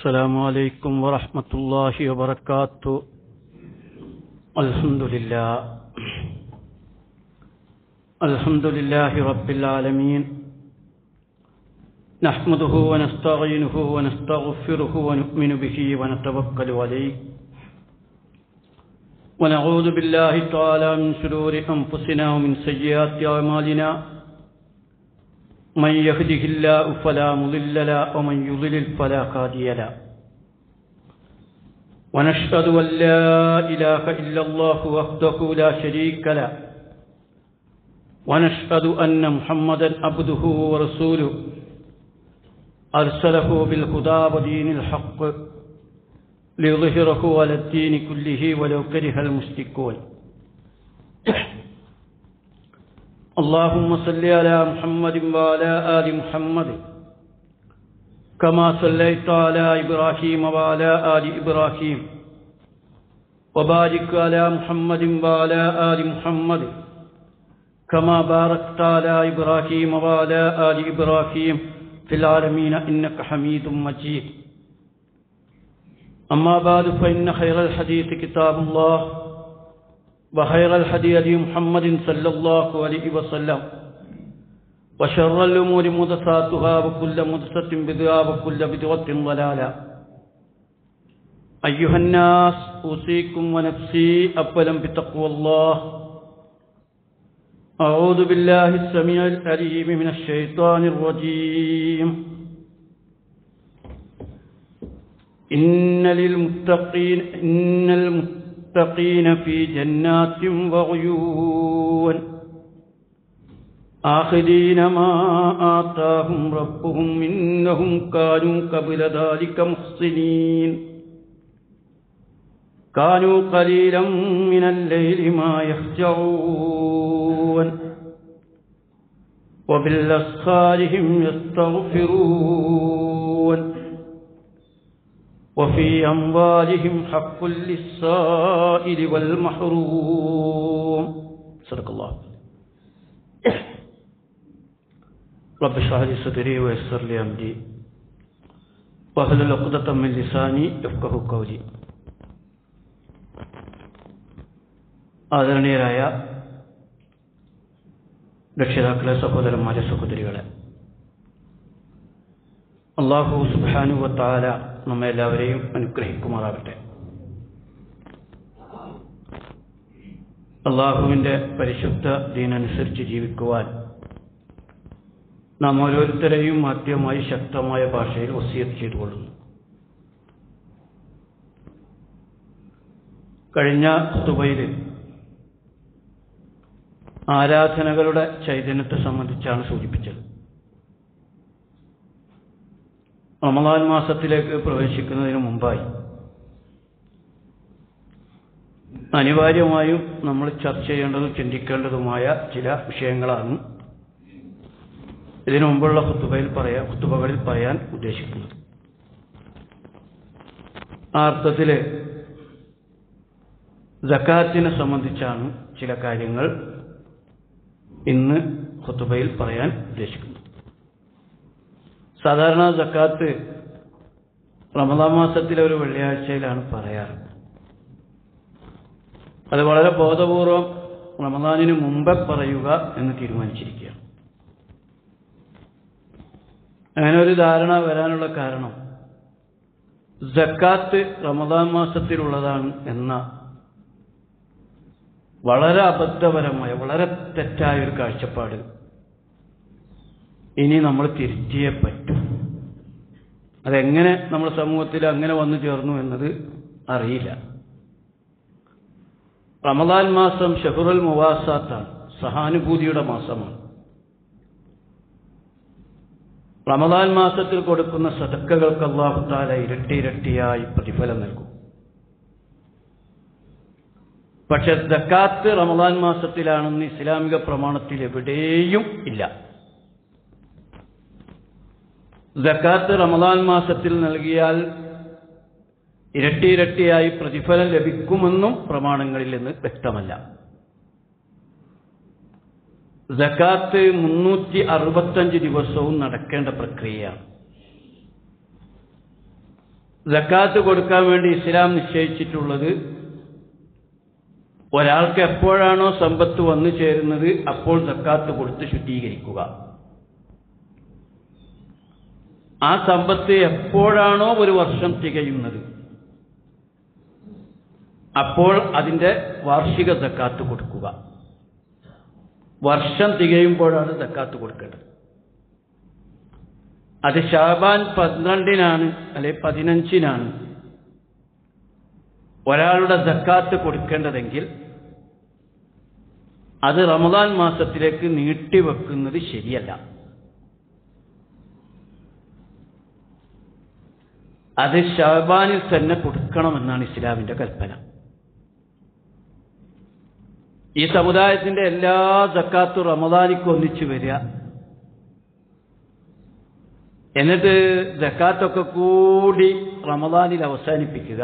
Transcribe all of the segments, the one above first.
السلام عليكم ورحمة الله وبركاته الحمد لله الحمد لله رب العالمين نحمده ونستعينه ونستغفره ونؤمن به ونتوكل عليه ونعوذ بالله تعالى من شرور أنفسنا ومن سيئات أعمالنا من يهده الله فلا مضل له ومن يضلل فلا هادي له ونشهد أن لا إله إلا الله وحده لا شريك له ونشهد أن محمدا عبده ورسوله أرسله بالهدى ودين الحق ليظهره على الدين كله ولو كره المشركون اللهم صل على محمد وعلى آل محمد كما صليت على إبراهيم وعلى آل إبراهيم وبارك على محمد وعلى آل محمد كما باركت على إبراهيم وعلى آل إبراهيم في العالمين إنك حميد مجيد أما بعد فإن خير الحديث كتاب الله وخير الحديث هدي محمد صلى الله عليه وسلم وشر الأمور محدثاتها وكل محدثة بدعة وكل بدعة ضلالة أيها الناس أوصيكم ونفسي أولا بتقوى الله أعوذ بالله السميع العليم من الشيطان الرجيم إن للمتقين إن المتقين في جنات وعيون آخذين ما آتاهم ربهم إنهم كانوا قبل ذلك محسنين كانوا قليلا من الليل ما يخجعون وبالأسخار هم يستغفرون وفي أموالهم حق للسائل والمحروم صدق الله رب اشرح لي صدري ويسر لي أمري واحلل عقدة من لساني يفقه قولي ആദരണീയരായ രക്ഷിതാക്കളെ സഹോദരന്മാരെ സഹോദരികളെ അള്ളാഹു സുബാനുവത്താല നമ്മെ എല്ലാവരെയും അനുഗ്രഹിക്കുമാറാകട്ടെ അള്ളാഹുവിൻ്റെ പരിശുദ്ധ ദീനനുസരിച്ച് ജീവിക്കുവാൻ നാം ഓരോരുത്തരെയും ആദ്യമായി ശക്തമായ ഭാഷയിൽ വസിയത്ത് ചെയ്തുകൊള്ളുന്നു കഴിഞ്ഞ തുബയിൽ ആരാധനകളുടെ ചൈതന്യത്തെ സംബന്ധിച്ചാണ് സൂചിപ്പിച്ചത് റമദാൻ മാസത്തിലേക്ക് പ്രവേശിക്കുന്നതിന് മുമ്പായി അനിവാര്യമായും നമ്മൾ ചർച്ച ചെയ്യേണ്ടതും ചിന്തിക്കേണ്ടതുമായ ചില വിഷയങ്ങളാണ് ഇതിനു മുമ്പുള്ള ഹുത്തുബയിൽ പറയാ ഹുത്തുബകളിൽ പറയാൻ ഉദ്ദേശിക്കുന്നത് ആ അർത്ഥത്തിൽ ജക്കാത്തിനെ സംബന്ധിച്ചാണ് ചില കാര്യങ്ങൾ ഇന്ന് ഹുത്തുബയിൽ പറയാൻ ഉദ്ദേശിക്കുന്നത് സാധാരണ ജക്കാത്ത് റമദാൻ മാസത്തിലെ ഒരു വെള്ളിയാഴ്ചയിലാണ് പറയാറ് അത് വളരെ ബോധപൂർവം റമദാനിന് മുമ്പേ പറയുക എന്ന് തീരുമാനിച്ചിരിക്കുകയാണ് അങ്ങനെ ഒരു ധാരണ വരാനുള്ള കാരണം ജക്കാത്ത് റമദാൻ മാസത്തിലുള്ളതാണ് എന്ന വളരെ അബദ്ധപരമായ വളരെ തെറ്റായ ഒരു കാഴ്ചപ്പാട് ഇനി നമ്മൾ തിരുത്തിയേ പറ്റും അതെങ്ങനെ നമ്മുടെ സമൂഹത്തിൽ അങ്ങനെ വന്നു ചേർന്നു എന്നത് അറിയില്ല റമദാൻ മാസം ഷഹുറുൽ മുവാസാത്താണ് സഹാനുഭൂതിയുടെ മാസമാണ് റമദാൻ മാസത്തിൽ കൊടുക്കുന്ന സദക്കകൾക്ക് അള്ളാഹുത്താല ഇരട്ടി ഇരട്ടിയായി പ്രതിഫലം നൽകും പക്ഷെ ദക്കാത്ത് റമദാൻ മാസത്തിലാണെന്ന് ഇസ്ലാമിക പ്രമാണത്തിൽ എവിടെയും ഇല്ല ദക്കാത്ത് റമദാൻ മാസത്തിൽ നൽകിയാൽ ഇരട്ടി ഇരട്ടിയായി പ്രതിഫലം ലഭിക്കുമെന്നും പ്രമാണങ്ങളിൽ നിന്ന് വ്യക്തമല്ല ജക്കാത്ത് മുന്നൂറ്റി അറുപത്തഞ്ച് ദിവസവും നടക്കേണ്ട പ്രക്രിയയാണ് ജക്കാത്ത് കൊടുക്കാൻ വേണ്ടി ഇസ്ലാം നിശ്ചയിച്ചിട്ടുള്ളത് ഒരാൾക്ക് എപ്പോഴാണോ സമ്പത്ത് വന്നു ചേരുന്നത് അപ്പോൾ ജക്കാത്ത് കൊടുത്ത് ശുദ്ധീകരിക്കുക ആ സമ്പത്ത് എപ്പോഴാണോ ഒരു വർഷം തികയുന്നത് അപ്പോൾ അതിൻ്റെ വാർഷിക ജക്കാത്ത് കൊടുക്കുക വർഷം തികയുമ്പോഴാണ് ജക്കാത്ത് കൊടുക്കേണ്ടത് അത് ഷാബാൻ പന്ത്രണ്ടിനാണ് അല്ലെ പതിനഞ്ചിനാണ് ഒരാളുടെ ജക്കാത്ത് കൊടുക്കേണ്ടതെങ്കിൽ അത് റമദാൻ മാസത്തിലേക്ക് നീട്ടിവെക്കുന്നത് ശരിയല്ല അത് ഷാബാനിൽ തന്നെ കൊടുക്കണമെന്നാണ് ഇസ്ലാമിന്റെ കൽപ്പന ഈ സമുദായത്തിന്റെ എല്ലാ ജക്കാത്തും റമദാനിക്ക് ഒന്നിച്ചു വരിക എന്നിട്ട് ജക്കാത്തൊക്കെ കൂടി റമദാനിൽ അവസാനിപ്പിക്കുക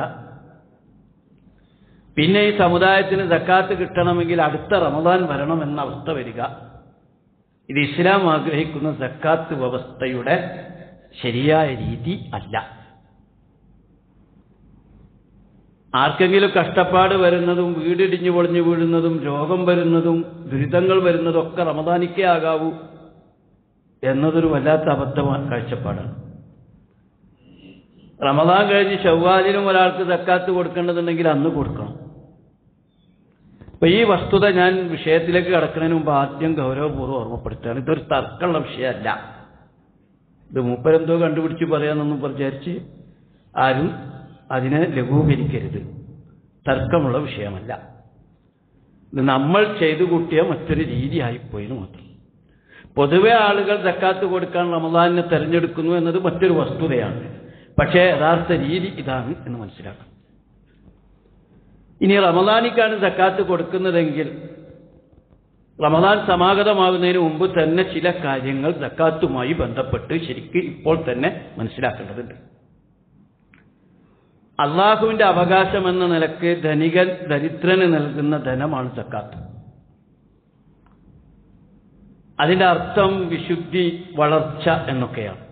പിന്നെ ഈ സമുദായത്തിന് ജക്കാത്ത് കിട്ടണമെങ്കിൽ അടുത്ത റമദാൻ വരണമെന്ന അവസ്ഥ വരിക ഇത് ഇസ്ലാം ആഗ്രഹിക്കുന്ന ജക്കാത്ത് വ്യവസ്ഥയുടെ ശരിയായ രീതി അല്ല ആർക്കെങ്കിലും കഷ്ടപ്പാട് വരുന്നതും വീടിടിഞ്ഞു പൊളിഞ്ഞു വീഴുന്നതും രോഗം വരുന്നതും ദുരിതങ്ങൾ വരുന്നതും ഒക്കെ റമദാനിക്കേ ആകാവൂ എന്നതൊരു വല്ലാത്ത അബദ്ധമായ കാഴ്ചപ്പാടാണ് റമദാൻ കഴിഞ്ഞ് ഷവ്വാലിനും ഒരാൾക്ക് തക്കാത്ത് കൊടുക്കേണ്ടതുണ്ടെങ്കിൽ അന്ന് കൊടുക്കണം അപ്പൊ ഈ വസ്തുത ഞാൻ വിഷയത്തിലേക്ക് കടക്കുന്നതിന് മുമ്പ് ആദ്യം ഗൗരവപൂർവ്വം ഓർമ്മപ്പെടുത്തുകയാണ് ഇതൊരു തർക്കമുള്ള വിഷയമല്ല ഇത് മൂപ്പരെന്തോ കണ്ടുപിടിച്ച് പറയാമെന്നൊന്നും വിചാരിച്ച് ആരും അതിനെ ലഘൂകരിക്കരുത് തർക്കമുള്ള വിഷയമല്ല ഇത് നമ്മൾ ചെയ്തു കൂട്ടിയ മറ്റൊരു രീതിയായിപ്പോയിന്ന് മാത്രം പൊതുവെ ആളുകൾ ജക്കാത്ത് കൊടുക്കാൻ റമദാനിനെ തെരഞ്ഞെടുക്കുന്നു എന്നത് മറ്റൊരു വസ്തുതയാണ് പക്ഷേ യഥാർത്ഥ രീതി ഇതാണ് എന്ന് മനസ്സിലാക്കണം ഇനി റമദാനിക്കാണ് ജക്കാത്ത് കൊടുക്കുന്നതെങ്കിൽ റമദാൻ സമാഗതമാകുന്നതിന് മുമ്പ് തന്നെ ചില കാര്യങ്ങൾ ജക്കാത്തുമായി ബന്ധപ്പെട്ട് ശരിക്ക് ഇപ്പോൾ തന്നെ മനസ്സിലാക്കേണ്ടതുണ്ട് അള്ളാഹുവിന്റെ അവകാശം എന്ന നിലക്ക് ധനികൻ ദരിദ്രന് നൽകുന്ന ധനമാണ് ജക്കാത്ത് അതിന്റെ അർത്ഥം വിശുദ്ധി വളർച്ച എന്നൊക്കെയാണ്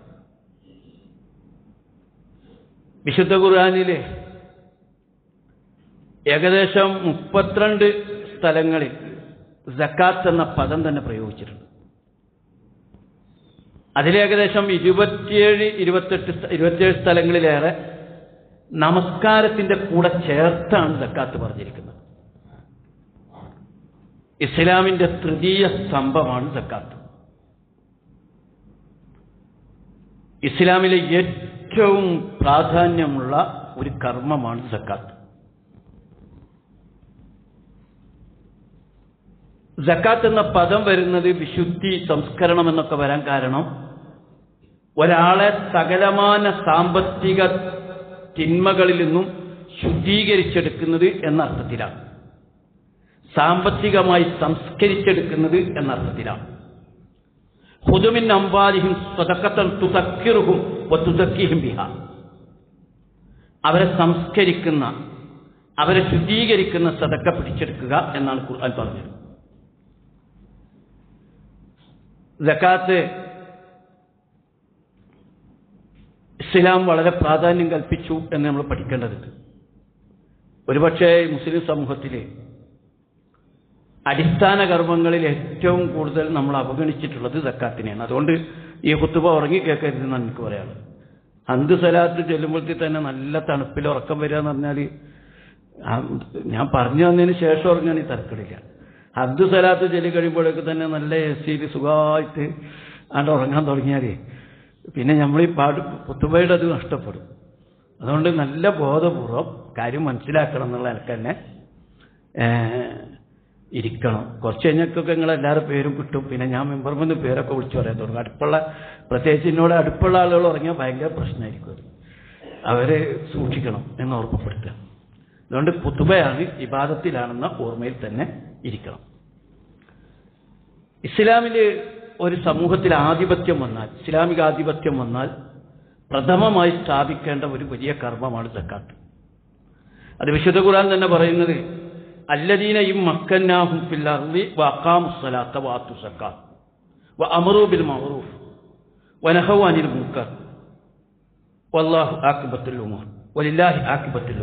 വിശുദ്ധ ഖുർആാനിലെ ഏകദേശം മുപ്പത്തിരണ്ട് സ്ഥലങ്ങളിൽ ജക്കാത്ത് എന്ന പദം തന്നെ പ്രയോഗിച്ചിട്ടുണ്ട് അതിലേകദേശം ഇരുപത്തിയേഴ് ഇരുപത്തെട്ട് ഇരുപത്തിയേഴ് സ്ഥലങ്ങളിലേറെ നമസ്കാരത്തിന്റെ കൂടെ ചേർത്താണ് ജക്കാത്ത് പറഞ്ഞിരിക്കുന്നത് ഇസ്ലാമിന്റെ തൃതീയ സ്തംഭമാണ് ജക്കാത്ത് ഇസ്ലാമിലെ ഏറ്റവും പ്രാധാന്യമുള്ള ഒരു കർമ്മമാണ് ജക്കാത്ത് ജക്കാത്ത് എന്ന പദം വരുന്നത് വിശുദ്ധി സംസ്കരണം എന്നൊക്കെ വരാൻ കാരണം ഒരാളെ സകലമാന സാമ്പത്തിക തിന്മകളിൽ നിന്നും ശുദ്ധീകരിച്ചെടുക്കുന്നത് എന്ന അർത്ഥത്തിലാണ് സാമ്പത്തികമായി സംസ്കരിച്ചെടുക്കുന്നത് എന്ന അർത്ഥത്തിലാണ് ഹുദുമിൻ അമ്പാലിഹിം സ്വതക്കത്തൻ തുതക്കിറുഹും തുതക്കിഹിം ബിഹ അവരെ സംസ്കരിക്കുന്ന അവരെ ശുദ്ധീകരിക്കുന്ന സതക്ക പിടിച്ചെടുക്കുക എന്നാണ് ഖുർആൻ പറഞ്ഞത് ജക്കാത്ത് ഇസ്ലാം വളരെ പ്രാധാന്യം കൽപ്പിച്ചു എന്ന് നമ്മൾ പഠിക്കേണ്ടതുണ്ട് ഒരുപക്ഷെ മുസ്ലിം സമൂഹത്തിലെ അടിസ്ഥാന കർമ്മങ്ങളിൽ ഏറ്റവും കൂടുതൽ നമ്മൾ അവഗണിച്ചിട്ടുള്ളത് സക്കാത്തിനെയാണ് അതുകൊണ്ട് ഈ കുത്തുബ ഉറങ്ങി കേൾക്കരുതെന്നാണ് എനിക്ക് പറയാനുള്ളത് അന്ത് സലാത്ത് ചെല്ലുമ്പോഴത്തേക്ക് തന്നെ നല്ല തണുപ്പിൽ ഉറക്കം വരിക എന്ന് പറഞ്ഞാൽ ഞാൻ പറഞ്ഞു തന്നതിന് ശേഷം ഉറങ്ങാൻ ഈ തരക്കടില്ല അന്ത് സലാത്ത് ചെല്ലി കഴിയുമ്പോഴേക്ക് തന്നെ നല്ല എ സിയിൽ സുഖമായിട്ട് ആണ്ട് ഉറങ്ങാൻ തുടങ്ങിയാലേ പിന്നെ നമ്മൾ ഈ പാട് കുത്തുബയുടെ അത് നഷ്ടപ്പെടും അതുകൊണ്ട് നല്ല ബോധപൂർവം കാര്യം മനസ്സിലാക്കണം എന്നുള്ള എനിക്ക് തന്നെ ഇരിക്കണം കുറച്ച് കഴിഞ്ഞൊക്കെ നിങ്ങൾ എല്ലാവരുടെ പേരും കിട്ടും പിന്നെ ഞാൻ മെമ്പർമെന്ന് പേരൊക്കെ വിളിച്ചു പറയാൻ തുടങ്ങും അടുപ്പുള്ള പ്രത്യേകിച്ച് എന്നോട് അടുപ്പുള്ള ആളുകൾ ഉറങ്ങിയാൽ ഭയങ്കര പ്രശ്നമായിരിക്കും അത് അവരെ സൂക്ഷിക്കണം എന്ന് ഓർമ്മപ്പെടുത്തുക അതുകൊണ്ട് കുത്തുബയാണ് ഇബാദത്തിലാണെന്ന ഓർമ്മയിൽ തന്നെ ഇരിക്കണം ഇസ്ലാമിൽ ഒരു സമൂഹത്തിൽ ആധിപത്യം വന്നാൽ ഇസ്ലാമിക ആധിപത്യം വന്നാൽ പ്രഥമമായി സ്ഥാപിക്കേണ്ട ഒരു വലിയ കർമ്മമാണ് സക്കാത്ത് അത് വിശുദ്ധ ഖുർആൻ തന്നെ പറയുന്നത് അല്ലദീന ഇം മക്കന്നാഹും ഫിൽ അർളി വഅഖാമുസ്സലാത്ത വആത്തു സക്കാത്ത് വഅമറു ബിൽ മഅറൂഫ് വനഹവു അനിൽ മുൻകർ വല്ലാഹു ആഖിബത്തുൽ ഉമൂർ വലില്ലാഹി ആക്കിപത്തുള്ളൂ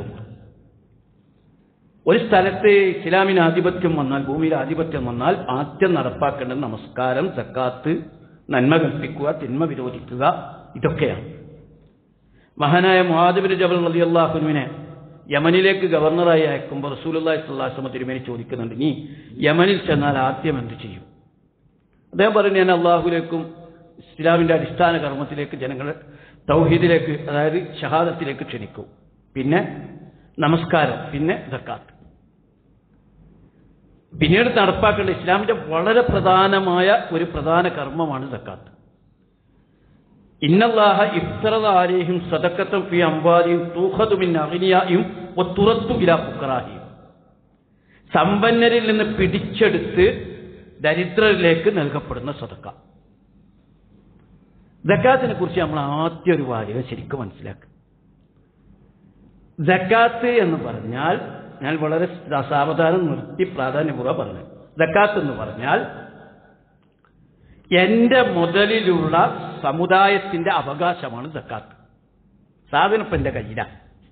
ഒരു സ്ഥലത്ത് ഇസ്ലാമിന് ആധിപത്യം വന്നാൽ ഭൂമിയിൽ ആധിപത്യം വന്നാൽ ആദ്യം നടപ്പാക്കേണ്ടത് നമസ്കാരം സക്കാത്ത് നന്മ കൽപ്പിക്കുക തിന്മ വിരോധിക്കുക ഇതൊക്കെയാണ് മഹാനായ മുഹാദിബിൻ ജബൽ നദി അള്ളാഹുനുവിനെ യമനിലേക്ക് ഗവർണറായി അയക്കുമ്പോൾ റസൂലുള്ളാഹി സ്വല്ലല്ലാഹു അലൈഹി വസല്ലം തിരുമേനി ചോദിക്കുന്നുണ്ട് നീ യമനിൽ ചെന്നാൽ ആദ്യം എന്ത് ചെയ്യും അദ്ദേഹം പറഞ്ഞു ഞാൻ അള്ളാഹുലേക്കും ഇസ്ലാമിന്റെ അടിസ്ഥാന കർമ്മത്തിലേക്ക് ജനങ്ങളെ തൗഹീദിലേക്ക് അതായത് ഷഹാദത്തിലേക്ക് ക്ഷണിക്കും പിന്നെ നമസ്കാരം പിന്നെ ദക്കാത്ത് പിന്നീട് നടപ്പാക്കേണ്ട ഇസ്ലാമിന്റെ വളരെ പ്രധാനമായ ഒരു പ്രധാന കർമ്മമാണ് ദക്കാത്ത് ഇന്നല്ലാഹ ഇഫ്തറദാലേഹിം സദക്കത്തും ഫി അംബാലിയും തൂഹതുമിൻ അഗ്നിയായും ഒത്തുറത്തു ഇല ഫുക്കറാഹിയും സമ്പന്നരിൽ നിന്ന് പിടിച്ചെടുത്ത് ദരിദ്രരിലേക്ക് നൽകപ്പെടുന്ന സദക്ക ജക്കാത്തിനെ കുറിച്ച് നമ്മൾ ആദ്യം ഒരു വാചകം ശരിക്കും മനസ്സിലാക്കുക ജക്കാത്ത് എന്ന് പറഞ്ഞാൽ ഞാൻ വളരെ സാവധാനം നിർത്തി പ്രാധാന്യപൂർവ്വം പറഞ്ഞു ജക്കാത്ത് എന്ന് പറഞ്ഞാൽ എന്റെ മുതലിലുള്ള സമുദായത്തിന്റെ അവകാശമാണ് ജക്കാത്ത് സാധനം ഇപ്പം എന്റെ കയ്യിലാണ്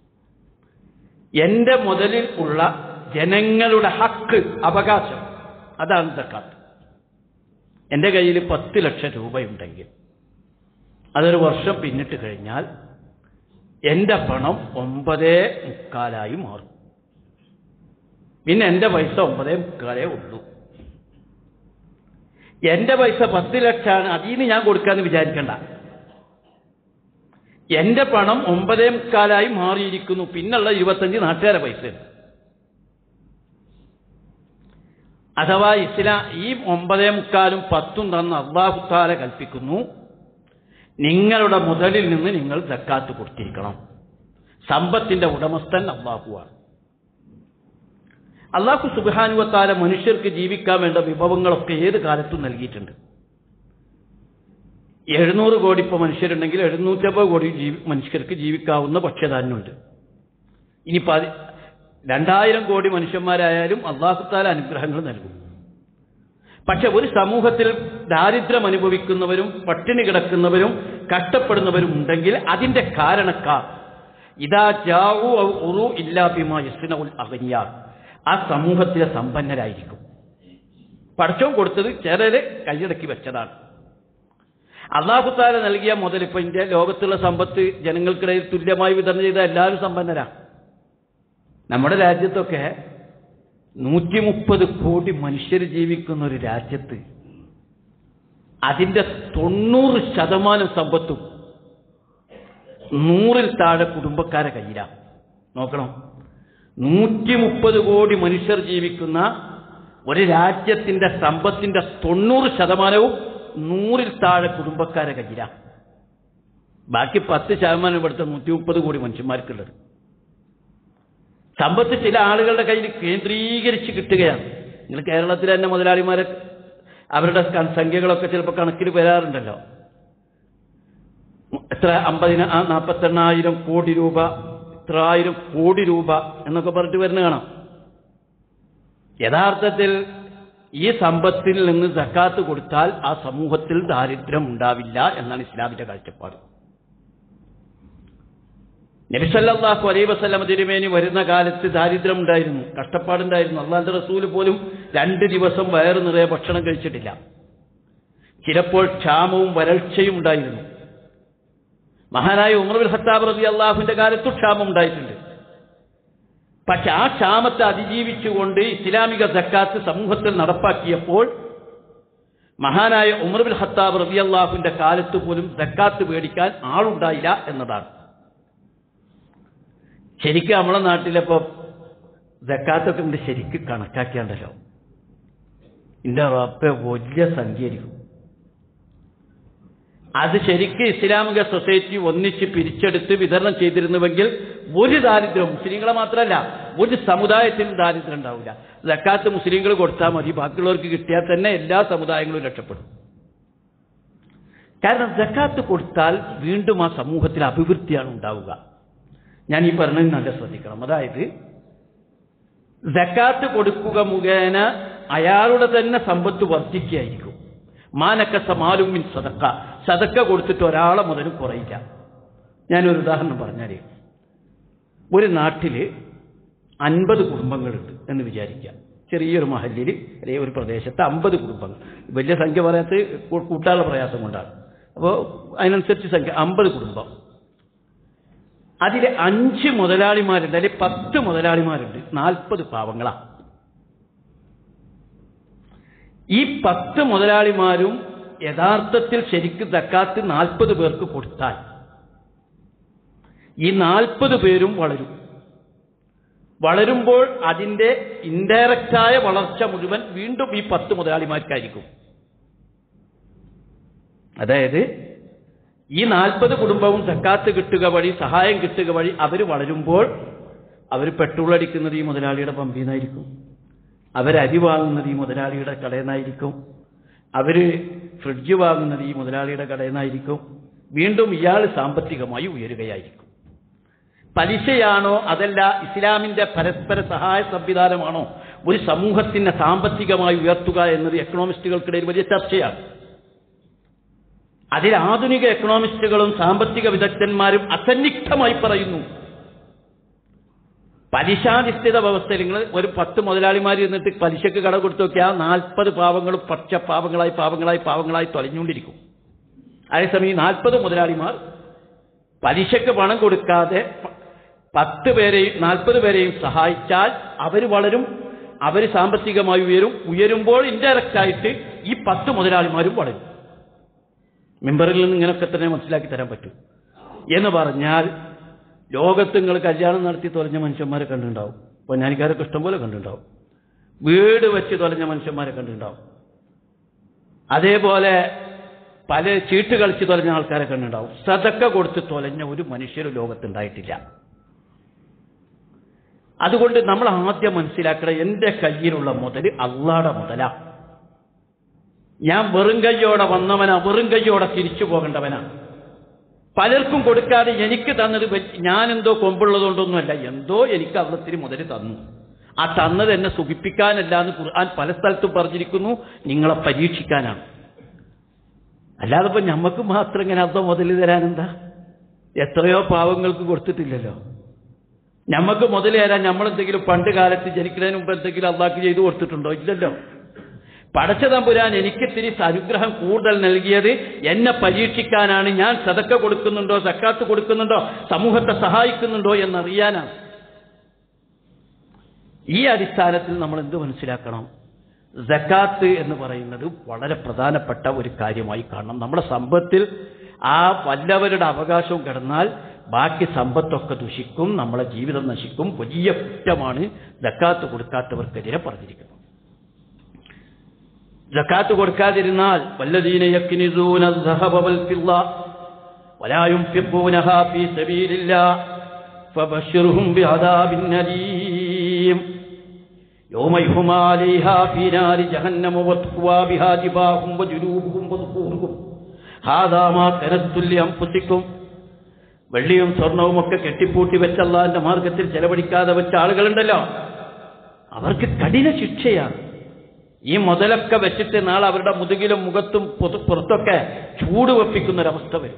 എന്റെ മുതലിൽ ഉള്ള ജനങ്ങളുടെ ഹക്ക് അവകാശം അതാണ് ജക്കാത്ത് എന്റെ കയ്യിൽ പത്ത് ലക്ഷം രൂപയുണ്ടെങ്കിൽ അതൊരു വർഷം പിന്നിട്ട് കഴിഞ്ഞാൽ എന്റെ പണം ഒമ്പതേ മുക്കാലായി മാറും പിന്നെ എന്റെ പൈസ ഒമ്പതേ മുക്കാലേ ഉള്ളൂ എന്റെ പൈസ പത്ത് ലക്ഷമാണ് അതിൽ നിന്ന് ഞാൻ കൊടുക്കാന്ന് വിചാരിക്കണ്ട എന്റെ പണം ഒമ്പതേ മുക്കാലായി മാറിയിരിക്കുന്നു പിന്നുള്ള ഇരുപത്തഞ്ച് നാട്ടുകാരെ പൈസയാണ് അഥവാ ഇസ്ലാം ഈ ഒമ്പതേ മുക്കാലും പത്തും തന്ന് അള്ളാഹുത്താല കൽപ്പിക്കുന്നു നിങ്ങളുടെ മുതലിൽ നിന്ന് നിങ്ങൾ ജക്കാത്ത് കൊടുത്തിരിക്കണം സമ്പത്തിന്റെ ഉടമസ്ഥൻ അള്ളാഹുവാണ് അള്ളാഹു സുബാനുവത്താല മനുഷ്യർക്ക് ജീവിക്കാൻ വേണ്ട വിഭവങ്ങളൊക്കെ ഏത് കാലത്തും നൽകിയിട്ടുണ്ട് എഴുന്നൂറ് കോടി ഇപ്പോൾ മനുഷ്യരുണ്ടെങ്കിൽ എഴുന്നൂറ്റമ്പത് കോടി ജീവി മനുഷ്യർക്ക് ജീവിക്കാവുന്ന ഭക്ഷ്യധാന്യമുണ്ട് ഇനി പതി രണ്ടായിരം കോടി മനുഷ്യന്മാരായാലും അള്ളാഹുത്താല അനുഗ്രഹങ്ങൾ നൽകും പക്ഷെ ഒരു സമൂഹത്തിൽ ദാരിദ്ര്യം അനുഭവിക്കുന്നവരും പട്ടിണി കിടക്കുന്നവരും കഷ്ടപ്പെടുന്നവരും ഉണ്ടെങ്കിൽ അതിന്റെ കാരണക്കാർ ഇതാ ജാവു ഉറു ഇല്ലാബിമ യസ്നഉൽ അഗ്നിയാർ ആ സമൂഹത്തിലെ സമ്പന്നരായിരിക്കും പടച്ചവും കൊടുത്തത് ചിലര് കൈയടക്കി വെച്ചതാണ് അള്ളാഹുത്താല നൽകിയ മുതൽ ഇപ്പൊ ഇന്ത്യ ലോകത്തുള്ള സമ്പത്ത് ജനങ്ങൾക്കിടയിൽ തുല്യമായി വിതരണം ചെയ്ത എല്ലാവരും സമ്പന്നരാ നമ്മുടെ രാജ്യത്തൊക്കെ നൂറ്റി മുപ്പത് കോടി മനുഷ്യർ ജീവിക്കുന്ന ഒരു രാജ്യത്ത് അതിന്റെ തൊണ്ണൂറ് ശതമാനം സമ്പത്തും നൂറിൽ താഴെ കുടുംബക്കാരെ കയ്യിലാണ് നോക്കണം നൂറ്റി മുപ്പത് കോടി മനുഷ്യർ ജീവിക്കുന്ന ഒരു രാജ്യത്തിന്റെ സമ്പത്തിന്റെ തൊണ്ണൂറ് ശതമാനവും നൂറിൽ താഴെ കുടുംബക്കാരെ കയ്യിലാണ് ബാക്കി പത്ത് ശതമാനം ഇവിടുത്തെ നൂറ്റി മുപ്പത് കോടി മനുഷ്യന്മാർക്കുള്ളത് സമ്പത്ത് ചില ആളുകളുടെ കയ്യിൽ കേന്ദ്രീകരിച്ച് കിട്ടുകയാണ് നിങ്ങൾ കേരളത്തിലെ തന്നെ മുതലാളിമാരെ അവരുടെ ക- സംഖ്യകളൊക്കെ ചിലപ്പോൾ കണക്കിൽ വരാറുണ്ടല്ലോ എത്ര അമ്പതിന ആ നാൽപ്പത്തെണ്ണായിരം കോടി രൂപ ഇത്രായിരം കോടി രൂപ എന്നൊക്കെ പറഞ്ഞിട്ട് വരുന്ന കാണാം യഥാർത്ഥത്തിൽ ഈ സമ്പത്തിൽ നിന്ന് സക്കാത്ത് കൊടുത്താൽ ആ സമൂഹത്തിൽ ദാരിദ്ര്യം ഉണ്ടാവില്ല എന്നാണ് ഇസ്ലാമിന്റെ കാഴ്ചപ്പാട് നബിസല്ലാഹു അലൈ വസ്ലമ തിരുമേനി വരുന്ന കാലത്ത് ദാരിദ്ര്യം ഉണ്ടായിരുന്നു കഷ്ടപ്പാടുണ്ടായിരുന്നു അള്ളാന്റെ റസൂല് പോലും രണ്ട് ദിവസം വയറ് നിറയെ ഭക്ഷണം കഴിച്ചിട്ടില്ല ചിലപ്പോൾ ക്ഷാമവും വരൾച്ചയും ഉണ്ടായിരുന്നു മഹാനായ ഉമർ ബിൻ ഖത്താബ് റബി അള്ളാഹുവിന്റെ കാലത്തും ക്ഷാമം ഉണ്ടായിട്ടുണ്ട് പക്ഷെ ആ ക്ഷാമത്തെ അതിജീവിച്ചുകൊണ്ട് ഇസ്ലാമിക സക്കാത്ത് സമൂഹത്തിൽ നടപ്പാക്കിയപ്പോൾ മഹാനായ ഉമർ ബിൻ ഖത്താബ് റബി അള്ളാഹുവിന്റെ കാലത്ത് പോലും സക്കാത്ത് മേടിക്കാൻ ആളുണ്ടായില്ല എന്നതാണ് ശരിക്കും നമ്മളെ നാട്ടിലിപ്പോ ജക്കാത്തൊക്കെ ഉണ്ട് ശരിക്കും കണക്കാക്കിയാണ്ടല്ലോ ഇന്റെ റബ്ബെ വലിയ സംഖ്യയായിരിക്കും അത് ശരിക്കും ഇസ്ലാമിക സൊസൈറ്റി ഒന്നിച്ച് പിരിച്ചെടുത്ത് വിതരണം ചെയ്തിരുന്നുവെങ്കിൽ ഒരു ദാരിദ്ര്യം മുസ്ലിങ്ങളെ മാത്രമല്ല ഒരു സമുദായത്തിനും ദാരിദ്ര്യം ഉണ്ടാവില്ല ജക്കാത്ത് മുസ്ലിങ്ങൾ കൊടുത്താൽ മതി ബാക്കിയുള്ളവർക്ക് കിട്ടിയാൽ തന്നെ എല്ലാ സമുദായങ്ങളും രക്ഷപ്പെടും കാരണം ജക്കാത്ത് കൊടുത്താൽ വീണ്ടും ആ സമൂഹത്തിൽ അഭിവൃദ്ധിയാണ് ഉണ്ടാവുക ഞാൻ ഈ പറഞ്ഞത് നല്ല ശ്രദ്ധിക്കണം അതായത് ജക്കാത്ത് കൊടുക്കുക മുഖേന അയാളുടെ തന്നെ സമ്പത്ത് വർദ്ധിക്കുകയായിരിക്കും മാനക്കസ മാലുമിൻ സതക്ക സതക്ക കൊടുത്തിട്ട് ഒരാളെ മുതൽ കുറയില്ല ഞാനൊരു ഉദാഹരണം പറഞ്ഞാൽ ഒരു നാട്ടിൽ അൻപത് കുടുംബങ്ങളുണ്ട് എന്ന് വിചാരിക്കാം ചെറിയൊരു മഹല്ലിൽ അല്ലെങ്കിൽ ഒരു പ്രദേശത്ത് അമ്പത് കുടുംബങ്ങൾ വലിയ സംഖ്യ പറയാത്ത കൂട്ടാനുള്ള പ്രയാസം കൊണ്ടാണ് അപ്പോൾ അതിനനുസരിച്ച് സംഖ്യ അമ്പത് കുടുംബം അതിൽ അഞ്ച് മുതലാളിമാരുണ്ട് അല്ലെങ്കിൽ പത്ത് മുതലാളിമാരുണ്ട് നാൽപ്പത് പാവങ്ങളാണ് ഈ പത്ത് മുതലാളിമാരും യഥാർത്ഥത്തിൽ ശരിക്ക് തക്കാത്ത് നാൽപ്പത് പേർക്ക് കൊടുത്താൽ ഈ നാൽപ്പത് പേരും വളരും വളരുമ്പോൾ അതിന്റെ ഇൻഡയറക്റ്റായ വളർച്ച മുഴുവൻ വീണ്ടും ഈ പത്ത് മുതലാളിമാർക്കായിരിക്കും അതായത് ഈ നാൽപ്പത് കുടുംബവും സക്കാത്ത് കിട്ടുക വഴി സഹായം കിട്ടുക വഴി അവർ വളരുമ്പോൾ അവർ പെട്രോൾ അടിക്കുന്നത് ഈ മുതലാളിയുടെ പമ്പിൽ നിന്നായിരിക്കും അവരരി വാങ്ങുന്നത് ഈ മുതലാളിയുടെ കടയിൽ നിന്നായിരിക്കും അവർ ഫ്രിഡ്ജ് വാങ്ങുന്നത് ഈ മുതലാളിയുടെ കടയിൽ നിന്നായിരിക്കും വീണ്ടും ഇയാൾ സാമ്പത്തികമായി ഉയരുകയായിരിക്കും പലിശയാണോ അതല്ല ഇസ്ലാമിന്റെ പരസ്പര സഹായ സംവിധാനമാണോ ഒരു സമൂഹത്തിനെ സാമ്പത്തികമായി ഉയർത്തുക എന്നത് എക്കണോമിസ്റ്റുകൾക്കിടയിൽ വലിയ ചർച്ചയാണ് അതിൽ ആധുനിക എക്കണോമിസ്റ്റുകളും സാമ്പത്തിക വിദഗ്ധന്മാരും അസന്നിഗ്ധമായി പറയുന്നു പലിശാധിഷ്ഠിത വ്യവസ്ഥയിൽ നിങ്ങൾ ഒരു പത്ത് മുതലാളിമാർ ഇരുന്നിട്ട് പലിശക്ക് കട കൊടുത്തു നോക്കിയാൽ നാൽപ്പത് പാവങ്ങളും പച്ച പാവങ്ങളായി പാവങ്ങളായി പാവങ്ങളായി തൊലഞ്ഞുകൊണ്ടിരിക്കും അതേസമയം നാൽപ്പത് മുതലാളിമാർ പലിശക്ക് പണം കൊടുക്കാതെ പത്ത് പേരെയും നാൽപ്പത് പേരെയും സഹായിച്ചാൽ അവർ വളരും അവർ സാമ്പത്തികമായി ഉയരും ഉയരുമ്പോൾ ഇൻഡയറക്റ്റ് ആയിട്ട് ഈ പത്ത് മുതലാളിമാരും വളരും മെമ്പറിൽ നിന്ന് ഇങ്ങനെയൊക്കെ തന്നെ മനസ്സിലാക്കി തരാൻ പറ്റും എന്ന് പറഞ്ഞാൽ ലോകത്ത് നിങ്ങൾ കല്യാണം നടത്തി തൊലഞ്ഞ മനുഷ്യന്മാരെ കണ്ടിട്ടുണ്ടാവും പൊന്നാനിക്കാരൊക്കെ ഇഷ്ടംപോലെ കണ്ടിട്ടുണ്ടാവും വീട് വെച്ച് തൊലഞ്ഞ മനുഷ്യന്മാരെ കണ്ടിട്ടുണ്ടാവും അതേപോലെ പല ചീട്ട് കളിച്ച് തൊലഞ്ഞ ആൾക്കാരെ കണ്ടിട്ടുണ്ടാവും സതക്ക കൊടുത്ത് തൊലഞ്ഞ ഒരു മനുഷ്യരും ലോകത്തുണ്ടായിട്ടില്ല അതുകൊണ്ട് നമ്മൾ ആദ്യം മനസ്സിലാക്കണം എന്റെ കയ്യിലുള്ള മുതൽ അള്ളാടെ മുതലാ ഞാൻ വെറും കയ്യോടെ വന്നവനാ വെറും കയ്യോടെ തിരിച്ചു പോകേണ്ടവനാ പലർക്കും കൊടുക്കാതെ എനിക്ക് തന്നത് ഞാനെന്തോ കൊമ്പുള്ളതുകൊണ്ടൊന്നുമല്ല എന്തോ എനിക്ക് അള്ളത്തിന് മുതൽ തന്നു ആ തന്നത് എന്നെ സുഖിപ്പിക്കാനല്ല എന്ന് ഖുർആൻ പല സ്ഥലത്തും പറഞ്ഞിരിക്കുന്നു നിങ്ങളെ പരീക്ഷിക്കാനാണ് അല്ലാതെ ഇപ്പൊ ഞമ്മക്ക് മാത്രം ഇങ്ങനെ അർത്ഥം മുതൽ തരാനെന്താ എത്രയോ പാവങ്ങൾക്ക് കൊടുത്തിട്ടില്ലല്ലോ ഞമ്മക്ക് മുതൽ തരാൻ നമ്മളെന്തെങ്കിലും പണ്ട് കാലത്ത് ജനിക്കുന്നതിന് മുമ്പ് എന്തെങ്കിലും അള്ളാഹ്ക്ക് ചെയ്തു കൊടുത്തിട്ടുണ്ടോ ഇല്ലല്ലോ പടച്ചതമ്പുരാൻ എനിക്കിത്തിരി അനുഗ്രഹം കൂടുതൽ നൽകിയത് എന്നെ പരീക്ഷിക്കാനാണ് ഞാൻ സതക്ക കൊടുക്കുന്നുണ്ടോ സക്കാത്ത് കൊടുക്കുന്നുണ്ടോ സമൂഹത്തെ സഹായിക്കുന്നുണ്ടോ എന്നറിയാനാണ് ഈ അടിസ്ഥാനത്തിൽ നമ്മൾ എന്ത് മനസ്സിലാക്കണം ജക്കാത്ത് എന്ന് പറയുന്നത് വളരെ പ്രധാനപ്പെട്ട ഒരു കാര്യമായി കാണണം നമ്മുടെ സമ്പത്തിൽ ആ വല്ലവരുടെ അവകാശവും കിടന്നാൽ ബാക്കി സമ്പത്തൊക്കെ ദുഷിക്കും നമ്മളെ ജീവിതം നശിക്കും വലിയ കുറ്റമാണ് ജക്കാത്ത് കൊടുക്കാത്തവർക്കെതിരെ പറഞ്ഞിരിക്കുന്നത് ജക്കാത്ത് കൊടുക്കാതിരുന്നാൽ വല്ലദീന യക്നിസൂന الذهب والفضة ولا ينفقونها في سبيل الله فبشرهم بعذاب أليم يوم يحمى عليها في نار جهنم وتقوى بها جباههم وجنوبهم وظهورهم هذا ما كنتم لأنفسكم വെള്ളിയും സ്വർണവും ഒക്കെ കെട്ടിപ്പൂട്ടി വെച്ച അള്ളാഹിന്റെ മാർഗത്തിൽ ചെലവഴിക്കാതെ വെച്ച ആളുകളുണ്ടല്ലോ അവർക്ക് കഠിന ശിക്ഷയാണ് ഈ മുതലൊക്കെ വെച്ചിട്ട് നാളെ അവരുടെ മുതുകിലും മുഖത്തും പുറ- പുറത്തൊക്കെ ചൂട് വെപ്പിക്കുന്ന ഒരവസ്ഥ വരും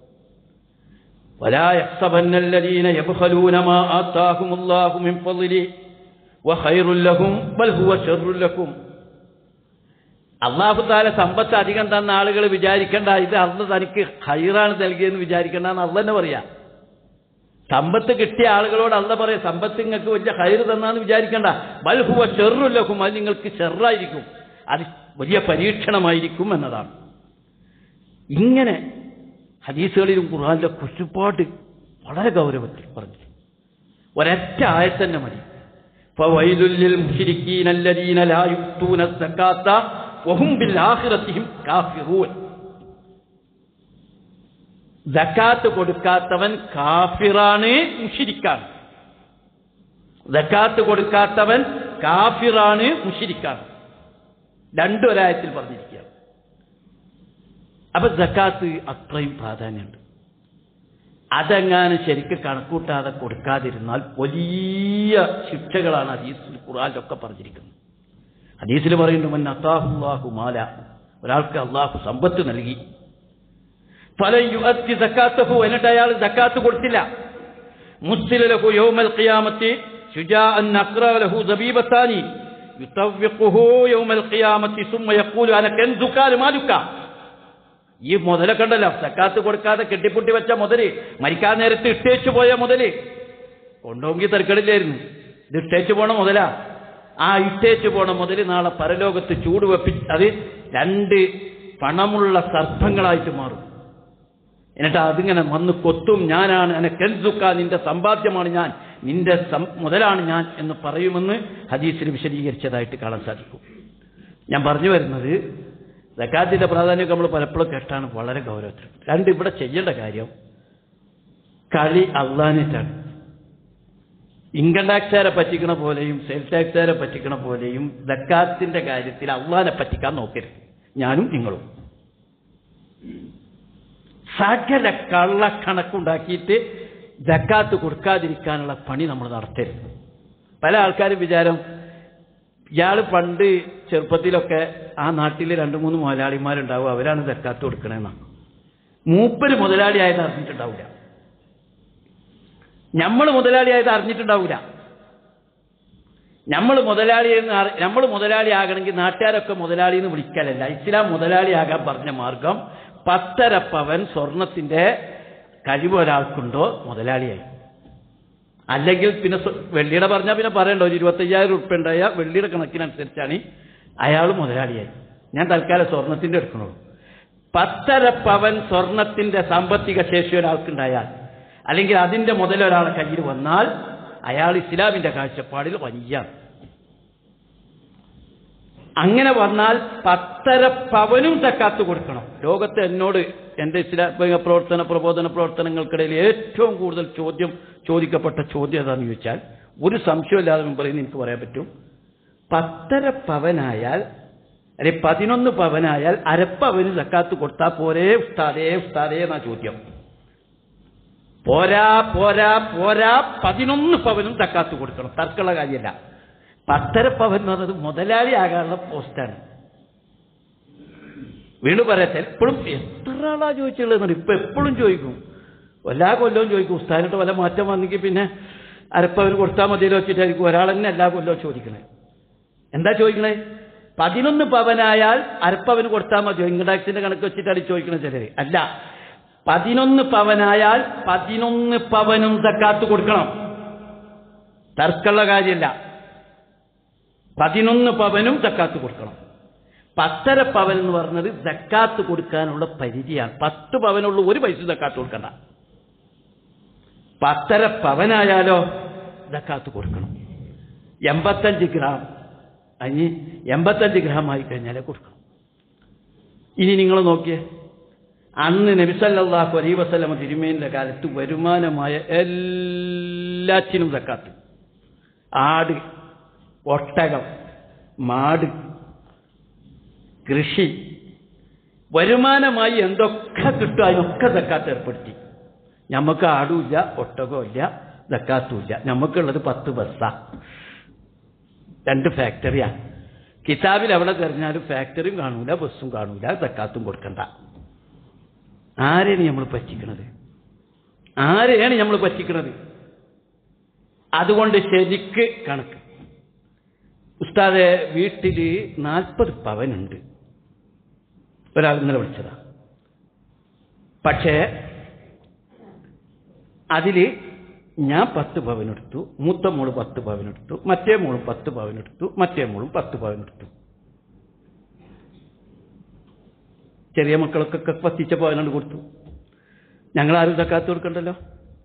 ولا يحسبن الذين يبخلون ما آتاهم الله من فضله وخير لهم بل هو شر لكم അള്ളാഹു താല സമ്പത്ത് അധികം തന്ന ആളുകൾ വിചാരിക്കേണ്ട ഇത് അന്ന് തനിക്ക് ഹൈറാണ് നൽകിയെന്ന് വിചാരിക്കേണ്ട എന്ന് അള്ള തന്നെ പറയാ സമ്പത്ത് കിട്ടിയ ആളുകളോട് അള്ള പറയാം സമ്പത്ത് നിങ്ങൾക്ക് വലിയ ഹൈറ് തന്നാന്ന് വിചാരിക്കേണ്ട ബൽഹുവ ചെറുല്ലഹും അത് നിങ്ങൾക്ക് ചെറായിരിക്കും അത് വലിയ പരീക്ഷണമായിരിക്കും എന്നതാണ് ഇങ്ങനെ ഹദീസുകളിലും ഖുർആാനിലെ കുറ്റപ്പാട് വളരെ ഗൗരവത്തിൽ പറഞ്ഞു ഒരൊറ്റ ആയത്തന്നെ മതി فويل للمشركين الذين لا يؤتون الزكاة وهم بالآخرة هم كافرون ജക്കാത്ത് കൊടുക്കാത്തവൻ കാഫിറാണ് മുഷിരിക്കാണ് ജക്കാത്ത് കൊടുക്കാത്തവൻ കാഫിറാണ് മുഷിരിക്കാണ് രണ്ടൊരായത്തിൽ പറഞ്ഞിരിക്കുക അപ്പൊ ജക്കാത്ത് അത്രയും പ്രാധാന്യമുണ്ട് അതെങ്ങാനും ശരിക്ക് കണക്കൂട്ടാതെ കൊടുക്കാതിരുന്നാൽ വലിയ ശിക്ഷകളാണ് ഹദീസിൽ ഖുറാനിലൊക്കെ പറഞ്ഞിരിക്കുന്നത് ഹദീസിൽ പറയുന്നു മൻ അത്താഹുല്ലാഹു മാല ഒരാൾക്ക് അള്ളാഹു സമ്പത്ത് നൽകി ഫലം യുഅത്തി സക്കാത്തഹു എന്നിട്ട് അയാൾ സക്കാത്ത് കൊടുത്തില്ല മുസ്ലില ലഹു യൗമൽ ഖിയാമത്തി ശുജാഅൻ അഖ്റ ലഹു സബീബത്താനി യുതവ്വിഖുഹു യൗമൽ ഖിയാമത്തി സുമ്മ യഖൂലു അന കൻസുക മാലുക ഈ മുതലൊക്കെ ഉണ്ടല്ലോ സക്കാത്ത് കൊടുക്കാതെ കെട്ടിപ്പൊട്ടി വെച്ച മുതല് മരിക്കാൻ നേരത്ത് ഇട്ടേച്ചു പോയ മുതല് കൊണ്ടുപോകി തിരക്കടില്ലായിരുന്നു ഇത് ഇട്ടേച്ചു പോണ മുതലാ ആ ഇട്ടേച്ചു പോണ മുതല് നാളെ പരലോകത്ത് ചൂട് വെപ്പി അത് രണ്ട് പണമുള്ള സർപ്പങ്ങളായിട്ട് മാറും എന്നിട്ട് അതിങ്ങനെ വന്ന് കൊത്തും ഞാനാണ് എന്നെ കെൻസുക്ക നിന്റെ സമ്പാദ്യമാണ് ഞാൻ നിന്റെ സം- മുതലാണ് ഞാൻ എന്ന് പറയുമെന്ന് ഹദീസിൽ വിശദീകരിച്ചതായിട്ട് കാണാൻ സാധിക്കും ഞാൻ പറഞ്ഞു വരുന്നത് സക്കാത്തിന്റെ പ്രാധാന്യമൊക്കെ നമ്മൾ പലപ്പോഴും കേട്ടാണ് വളരെ ഗൗരവത്തിൽ രണ്ട് ഇവിടെ ചെയ്യേണ്ട കാര്യം കളി അള്ളാനിട്ടാണ് ഇൻകം ടാക്സുകാരെ പറ്റിക്കണ പോലെയും സെയിൽ ടാക്സുകാരെ പറ്റിക്കണ പോലെയും ദക്കാത്തിന്റെ കാര്യത്തിൽ അള്ളാനെ പറ്റിക്കാൻ നോക്കരുത് ഞാനും നിങ്ങളും സകല കള്ളക്കണക്കുണ്ടാക്കിയിട്ട് ജക്കാത്ത് കൊടുക്കാതിരിക്കാനുള്ള പണി നമ്മൾ നടത്തരുത് പല ആൾക്കാരും വിചാരം ഇയാൾ പണ്ട് ചെറുപ്പത്തിലൊക്കെ ആ നാട്ടിൽ രണ്ട് മൂന്ന് മുതലാളിമാരുണ്ടാവും അവരാണ് ജക്കാത്ത് കൊടുക്കണമെന്നാണ് മൂപ്പര് മുതലാളിയായത് അറിഞ്ഞിട്ടുണ്ടാവില്ല നമ്മൾ മുതലാളിയായത് അറിഞ്ഞിട്ടുണ്ടാവില്ല നമ്മൾ മുതലാളിയെന്ന് നമ്മൾ മുതലാളിയാകണമെങ്കിൽ നാട്ടുകാരൊക്കെ മുതലാളി എന്ന് വിളിക്കലല്ല ഇസ്ലാം മുതലാളിയാകാൻ പറഞ്ഞ മാർഗം പത്തര പവൻ സ്വർണത്തിന്റെ കഴിവ് ഒരാൾക്കുണ്ടോ മുതലാളിയായി അല്ലെങ്കിൽ പിന്നെ സ്വ- വെള്ളിയുടെ പറഞ്ഞാൽ പിന്നെ പറയണ്ട ഒരു ഇരുപത്തയ്യായിരം ഉറുപ്പ്യ ഉണ്ടായ വെള്ളിയുടെ കണക്കിനനുസരിച്ചാണ് അയാൾ മുതലാളിയായി ഞാൻ തൽക്കാലം സ്വർണത്തിന്റെ എടുക്കണുള്ളൂ പത്തര പവൻ സ്വർണത്തിന്റെ സാമ്പത്തിക ശേഷി ഒരാൾക്കുണ്ടായാൽ അല്ലെങ്കിൽ അതിന്റെ മുതൽ ഒരാളെ കയ്യിൽ വന്നാൽ അയാൾ ഇസ്ലാമിന്റെ കാഴ്ചപ്പാടിൽ വലിയ അങ്ങനെ വന്നാൽ പത്തര പവനും തക്കാത്ത് കൊടുക്കണം ലോകത്ത് എന്നോട് എന്റെ ഇസ്ലാമിക പ്രവർത്തന പ്രബോധന പ്രവർത്തനങ്ങൾക്കിടയിൽ ഏറ്റവും കൂടുതൽ ചോദ്യം ചോദിക്കപ്പെട്ട ചോദ്യം ഏതാണെന്ന് ചോദിച്ചാൽ ഒരു സംശയമില്ലാതെ മുമ്പ് പറയുന്നത് എനിക്ക് പറയാൻ പറ്റും പത്തര പവനായാൽ അല്ലെ പതിനൊന്ന് പവനായാൽ അരപ്പവന് സക്കാത്ത് കൊടുത്താൽ പോരേ ഉസ്താദേ ഉസ്താദേ എന്നാ ചോദ്യം പോരാ പോരാ പോരാ പതിനൊന്ന് പവനും തക്കാത്ത് കൊടുക്കണം തർക്കമുള്ള കാര്യമല്ല പത്തര പവൻ എന്ന് പറയുന്നത് മുതലാളിയാകാനുള്ള പോസ്റ്റാണ് വീണ്ടും പറയട്ടെ എപ്പോഴും എത്ര ആളാ ചോദിച്ചുള്ളത് ഇപ്പൊ എപ്പോഴും ചോദിക്കും എല്ലാ കൊല്ലവും ചോദിക്കും ഉസ്താദിനിട്ട് വല്ല മാറ്റം വന്നെങ്കിൽ പിന്നെ അരപ്പവന് കൊടുത്താൽ മതിയല്ലോ വെച്ചിട്ടായിരിക്കും ഒരാൾ തന്നെ എല്ലാ കൊല്ലവും ചോദിക്കണേ എന്താ ചോദിക്കണേ പതിനൊന്ന് പവനായാൽ അരപ്പവന് കൊടുത്താൽ മതിയോ ഇൻകം ടാക്സിന്റെ കണക്ക് വെച്ചിട്ടാണ് ചോദിക്കണത് ചിലര് അല്ല പതിനൊന്ന് പവനായാൽ പതിനൊന്ന് പവനും സക്കാത്ത് കൊടുക്കണം തർക്കമുള്ള കാര്യമല്ല പതിനൊന്ന് പവനും സക്കാത്ത് കൊടുക്കണം പത്തര പവൻ എന്ന് പറഞ്ഞത് സക്കാത്ത് കൊടുക്കാനുള്ള പരിധിയാണ് പത്ത് പവനുള്ള ഒരു പൈസ സക്കാത്ത് കൊടുക്കണ്ട പത്തര പവനായാലോ സക്കാത്ത് കൊടുക്കണം എൺപത്തഞ്ച് ഗ്രാം അതിന് എൺപത്തഞ്ച് ഗ്രാം ആയി കഴിഞ്ഞാലേ കൊടുക്കണം ഇനി നിങ്ങൾ നോക്കിയേ അന്ന് നബിസല്ലാഹു അലൈ വസ്ലമ തിരുമേന്റെ കാലത്ത് വരുമാനമായ എല്ലാറ്റിനും സക്കാത്ത് ആട് ഒട്ടകം മാട് കൃഷി വരുമാനമായി എന്തൊക്കെ കിട്ടും അതിനൊക്കെ സക്കാത്ത് ഏർപ്പെടുത്തി നമുക്ക് ആടുമില്ല ഒട്ടകവും ഇല്ല സക്കാത്തും ഇല്ല നമുക്കുള്ളത് പത്ത് ബസ്സാ രണ്ട് ഫാക്ടറിയാ കിതാബിൽ എവിടെ തെരഞ്ഞാലും ഫാക്ടറിയും കാണൂല ബസ്സും കാണൂല സക്കാത്തും കൊടുക്കണ്ട ആരെയാണ് നമ്മൾ പറ്റിക്കണത് ആരെയാണ് നമ്മൾ പറ്റിക്കണത് അതുകൊണ്ട് ശരിക്ക് കണക്ക് ഉസ്താദെ വീട്ടിൽ നാൽപ്പത് പവനുണ്ട് ഒരാൾ ഇന്നലെ വിളിച്ചതാ പക്ഷേ അതിൽ ഞാൻ പത്ത് പവനെടുത്തു മൂത്ത മോള് പത്ത് പവനെടുത്തു മറ്റേ മോളും പത്ത് പവനെടുത്തു മറ്റേ മോളും പത്ത് പവനെടുത്തു ചെറിയ മക്കൾക്കൊക്കെ പത്തിച്ച പവനാണ് കൊടുത്തു ഞങ്ങളാരും തക്കാത്ത് കൊടുക്കണ്ടല്ലോ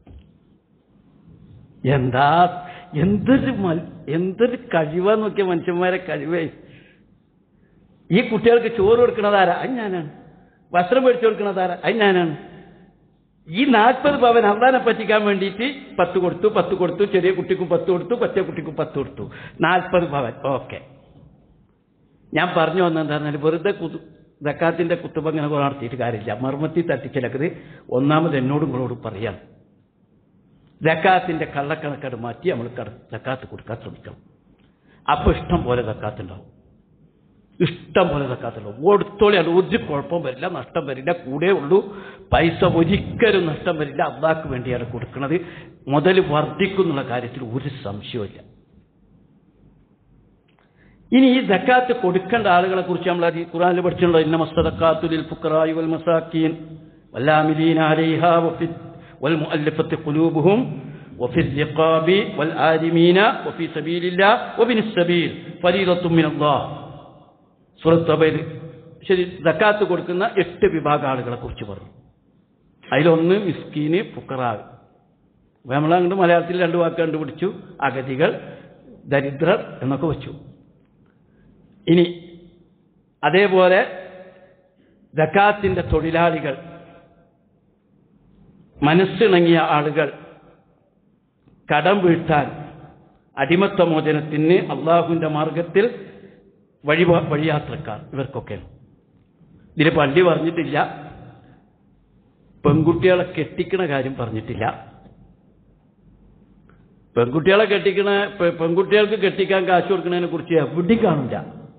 എന്താ എന്തൊരു മൽ എന്തൊരു കഴിവാ നോക്കിയ മനുഷ്യന്മാരെ കഴിവേ ഈ കുട്ടികൾക്ക് ചോറ് കൊടുക്കണതാരാ അത് ഞാനാണ് വസ്ത്രം മേടിച്ചു കൊടുക്കണതാരാ അത് ഞാനാണ് ഈ നാൽപ്പത് പവൻ അള്ളാനെ പറ്റിക്കാൻ വേണ്ടിയിട്ട് പത്ത് കൊടുത്തു പത്ത് കൊടുത്തു ചെറിയ കുട്ടിക്കും പത്ത് കൊടുത്തു പറ്റേ കുട്ടിക്കും പത്ത് കൊടുത്തു നാൽപ്പത് പവൻ ഓക്കെ ഞാൻ പറഞ്ഞു വന്നെന്താണെന്നാൽ വെറുതെ കുതു ദക്കാത്തിന്റെ കുത്തുബ ഇങ്ങനെ കുറെ നടത്തിയിട്ട് കാര്യമില്ല മർമ്മത്തി തട്ടിച്ചിലക്കത് ഒന്നാമത് എന്നോടും നിങ്ങളോടും പറയാം ദക്കാത്തിന്റെ കള്ളക്കണക്കട് മാറ്റി നമ്മൾ കട ദക്കാത്ത് കൊടുക്കാൻ ശ്രമിക്കണം അപ്പൊ ഇഷ്ടം പോലെ ദക്കാത്തുണ്ടാവും ഇഷ്ടം പോലെ സക്കാത്തുള്ളൂ കൊടുത്തോളിയാണ് ഒരു കുഴപ്പം വരില്ല നഷ്ടം വരില്ല കൂടെ ഉള്ളൂ പൈസ ഒരിക്കലും നഷ്ടം വരില്ല അള്ളാഹ്ക്ക് വേണ്ടിയാണ് കൊടുക്കുന്നത് മുതൽ വർദ്ധിക്കുന്നുള്ള കാര്യത്തിൽ ഒരു സംശയമില്ല ഇനി ഈ ദക്കാത്ത് കൊടുക്കേണ്ട ആളുകളെ കുറിച്ച് നമ്മൾ അത് ഖുറാനിൽ പഠിച്ചിട്ടുണ്ടോ ഇന്ന മസ്തദക്കാത്തുലിൽ ഫുഖറായി വൽ മസാക്കീൻ വല്ലാമിലീന അലൈഹ വഫി വൽ മുഅല്ലഫത്തി ഖുലൂബുഹും وفي الرقاب والآدمين وفي سبيل الله وابن السبيل فريضة من الله സൂറത്ത് തബയിൽ ശരി ദക്കാത്ത് കൊടുക്കുന്ന എട്ട് വിഭാഗം ആളുകളെ കുറിച്ച് പറഞ്ഞു അതിലൊന്ന് മിസ്കീന് ഫുക്കറാവ് നമ്മൾ അങ്ങോട്ട് മലയാളത്തിൽ രണ്ട് വാക്ക് കണ്ടുപിടിച്ചു അഗതികൾ ദരിദ്രർ എന്നൊക്കെ വെച്ചു ഇനി അതേപോലെ ദക്കാത്തിന്റെ തൊഴിലാളികൾ മനസ്സിണങ്ങിയ ആളുകൾ കടം വീഴ്ത്താൻ അടിമത്ത മോചനത്തിന് അള്ളാഹുവിന്റെ മാർഗത്തിൽ വഴി വഴിയാത്രക്കാർ ഇവർക്കൊക്കെ ഇതിൽ പള്ളി പറഞ്ഞിട്ടില്ല പെൺകുട്ടികളെ കെട്ടിക്കണ കാര്യം പറഞ്ഞിട്ടില്ല പെൺകുട്ടികളെ കെട്ടിക്കണ പെ- പെൺകുട്ടികൾക്ക് കെട്ടിക്കാൻ കാശ് കൊടുക്കുന്നതിനെ കുറിച്ച് എവിടെയും കാണില്ല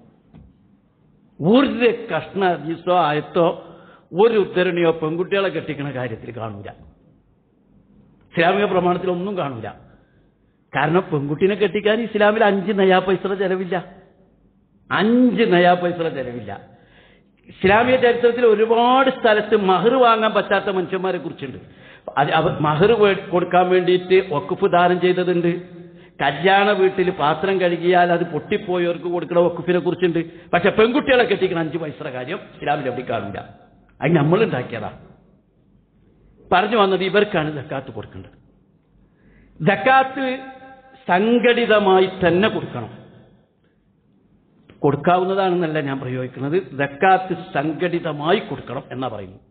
ഒരു കഷ്ണ ഹദീസോ ആയത്തോ ഒരു ഉത്തരണിയോ പെൺകുട്ടികളെ കെട്ടിക്കണ കാര്യത്തിൽ കാണൂല ഇസ്ലാമിക പ്രമാണത്തിൽ ഒന്നും കാണൂല കാരണം പെൺകുട്ടിനെ കെട്ടിക്കാൻ ഇസ്ലാമിൽ അഞ്ച് നയാ പൈസയുടെ ചെലവില്ല അഞ്ച് നയാ പൈസയുടെ ചെലവില്ല ഇസ്ലാമിക ചരിത്രത്തിൽ ഒരുപാട് സ്ഥലത്ത് മഹർ വാങ്ങാൻ പറ്റാത്ത മനുഷ്യന്മാരെ കുറിച്ചുണ്ട് അത് അവർ മഹർ വേ- കൊടുക്കാൻ വേണ്ടിയിട്ട് ഒക്കുഫ് ദാനം ചെയ്തതുണ്ട് കല്യാണ വീട്ടിൽ പാത്രം കഴുകിയാൽ അത് പൊട്ടിപ്പോയവർക്ക് കൊടുക്കുന്ന ഒക്കുഫിനെ കുറിച്ചുണ്ട് പക്ഷെ പെൺകുട്ടികളെ കെട്ടിക്കുന്ന അഞ്ച് പൈസയുടെ കാര്യം ഇസ്ലാമിൽ എവിടെ കാണില്ല അത് നമ്മൾ ഉണ്ടാക്കിയതാ പറഞ്ഞു വന്നത് ഇവർക്കാണ് ജക്കാത്ത് കൊടുക്കേണ്ടത് ജക്കാത്ത് സംഘടിതമായി തന്നെ കൊടുക്കണം കൊടുക്കാവുന്നതാണെന്നല്ല ഞാൻ പ്രയോഗിക്കുന്നത് ജക്കാത്ത് സംഘടിതമായി കൊടുക്കണം എന്നാ പറയുന്നു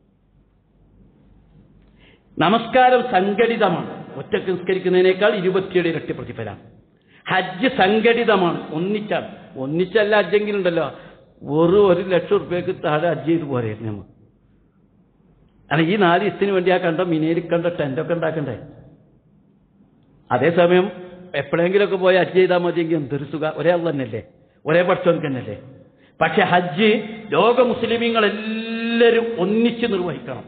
നമസ്കാരം സംഘടിതമാണ് ഒറ്റക്ക് നിസ്കരിക്കുന്നതിനേക്കാൾ ഇരുപത്തിയേഴ് ഇരട്ടി പ്രതിഫലമാണ് ഹജ്ജ് സംഘടിതമാണ് ഒന്നിച്ചാണ് ഒന്നിച്ചല്ല ഹജ്ജെങ്കിലുണ്ടല്ലോ വെറും ഒരു ലക്ഷം റുപ്യക്ക് താഴെ ഹജ്ജ് ചെയ്ത് പോരായിരുന്നു നമ്മൾ അല്ല ഈ നാല് ദിവസത്തിന് വേണ്ടി ആ കണ്ട മിനയിൽ കണ്ട ടെൻ്റൊക്കെ ഉണ്ടാക്കണ്ടേ അതേസമയം എപ്പോഴെങ്കിലുമൊക്കെ പോയി ഹജ്ജ് ചെയ്താൽ മതിയെങ്കിൽ എന്തൊരു സുഖ ഒരേ അള്ള തന്നെയല്ലേ ഒരേ പഠിച്ചവൻ തന്നെയല്ലേ പക്ഷെ ഹജ്ജ് ലോക മുസ്ലിമീങ്ങൾ എല്ലാവരും ഒന്നിച്ച് നിർവഹിക്കണം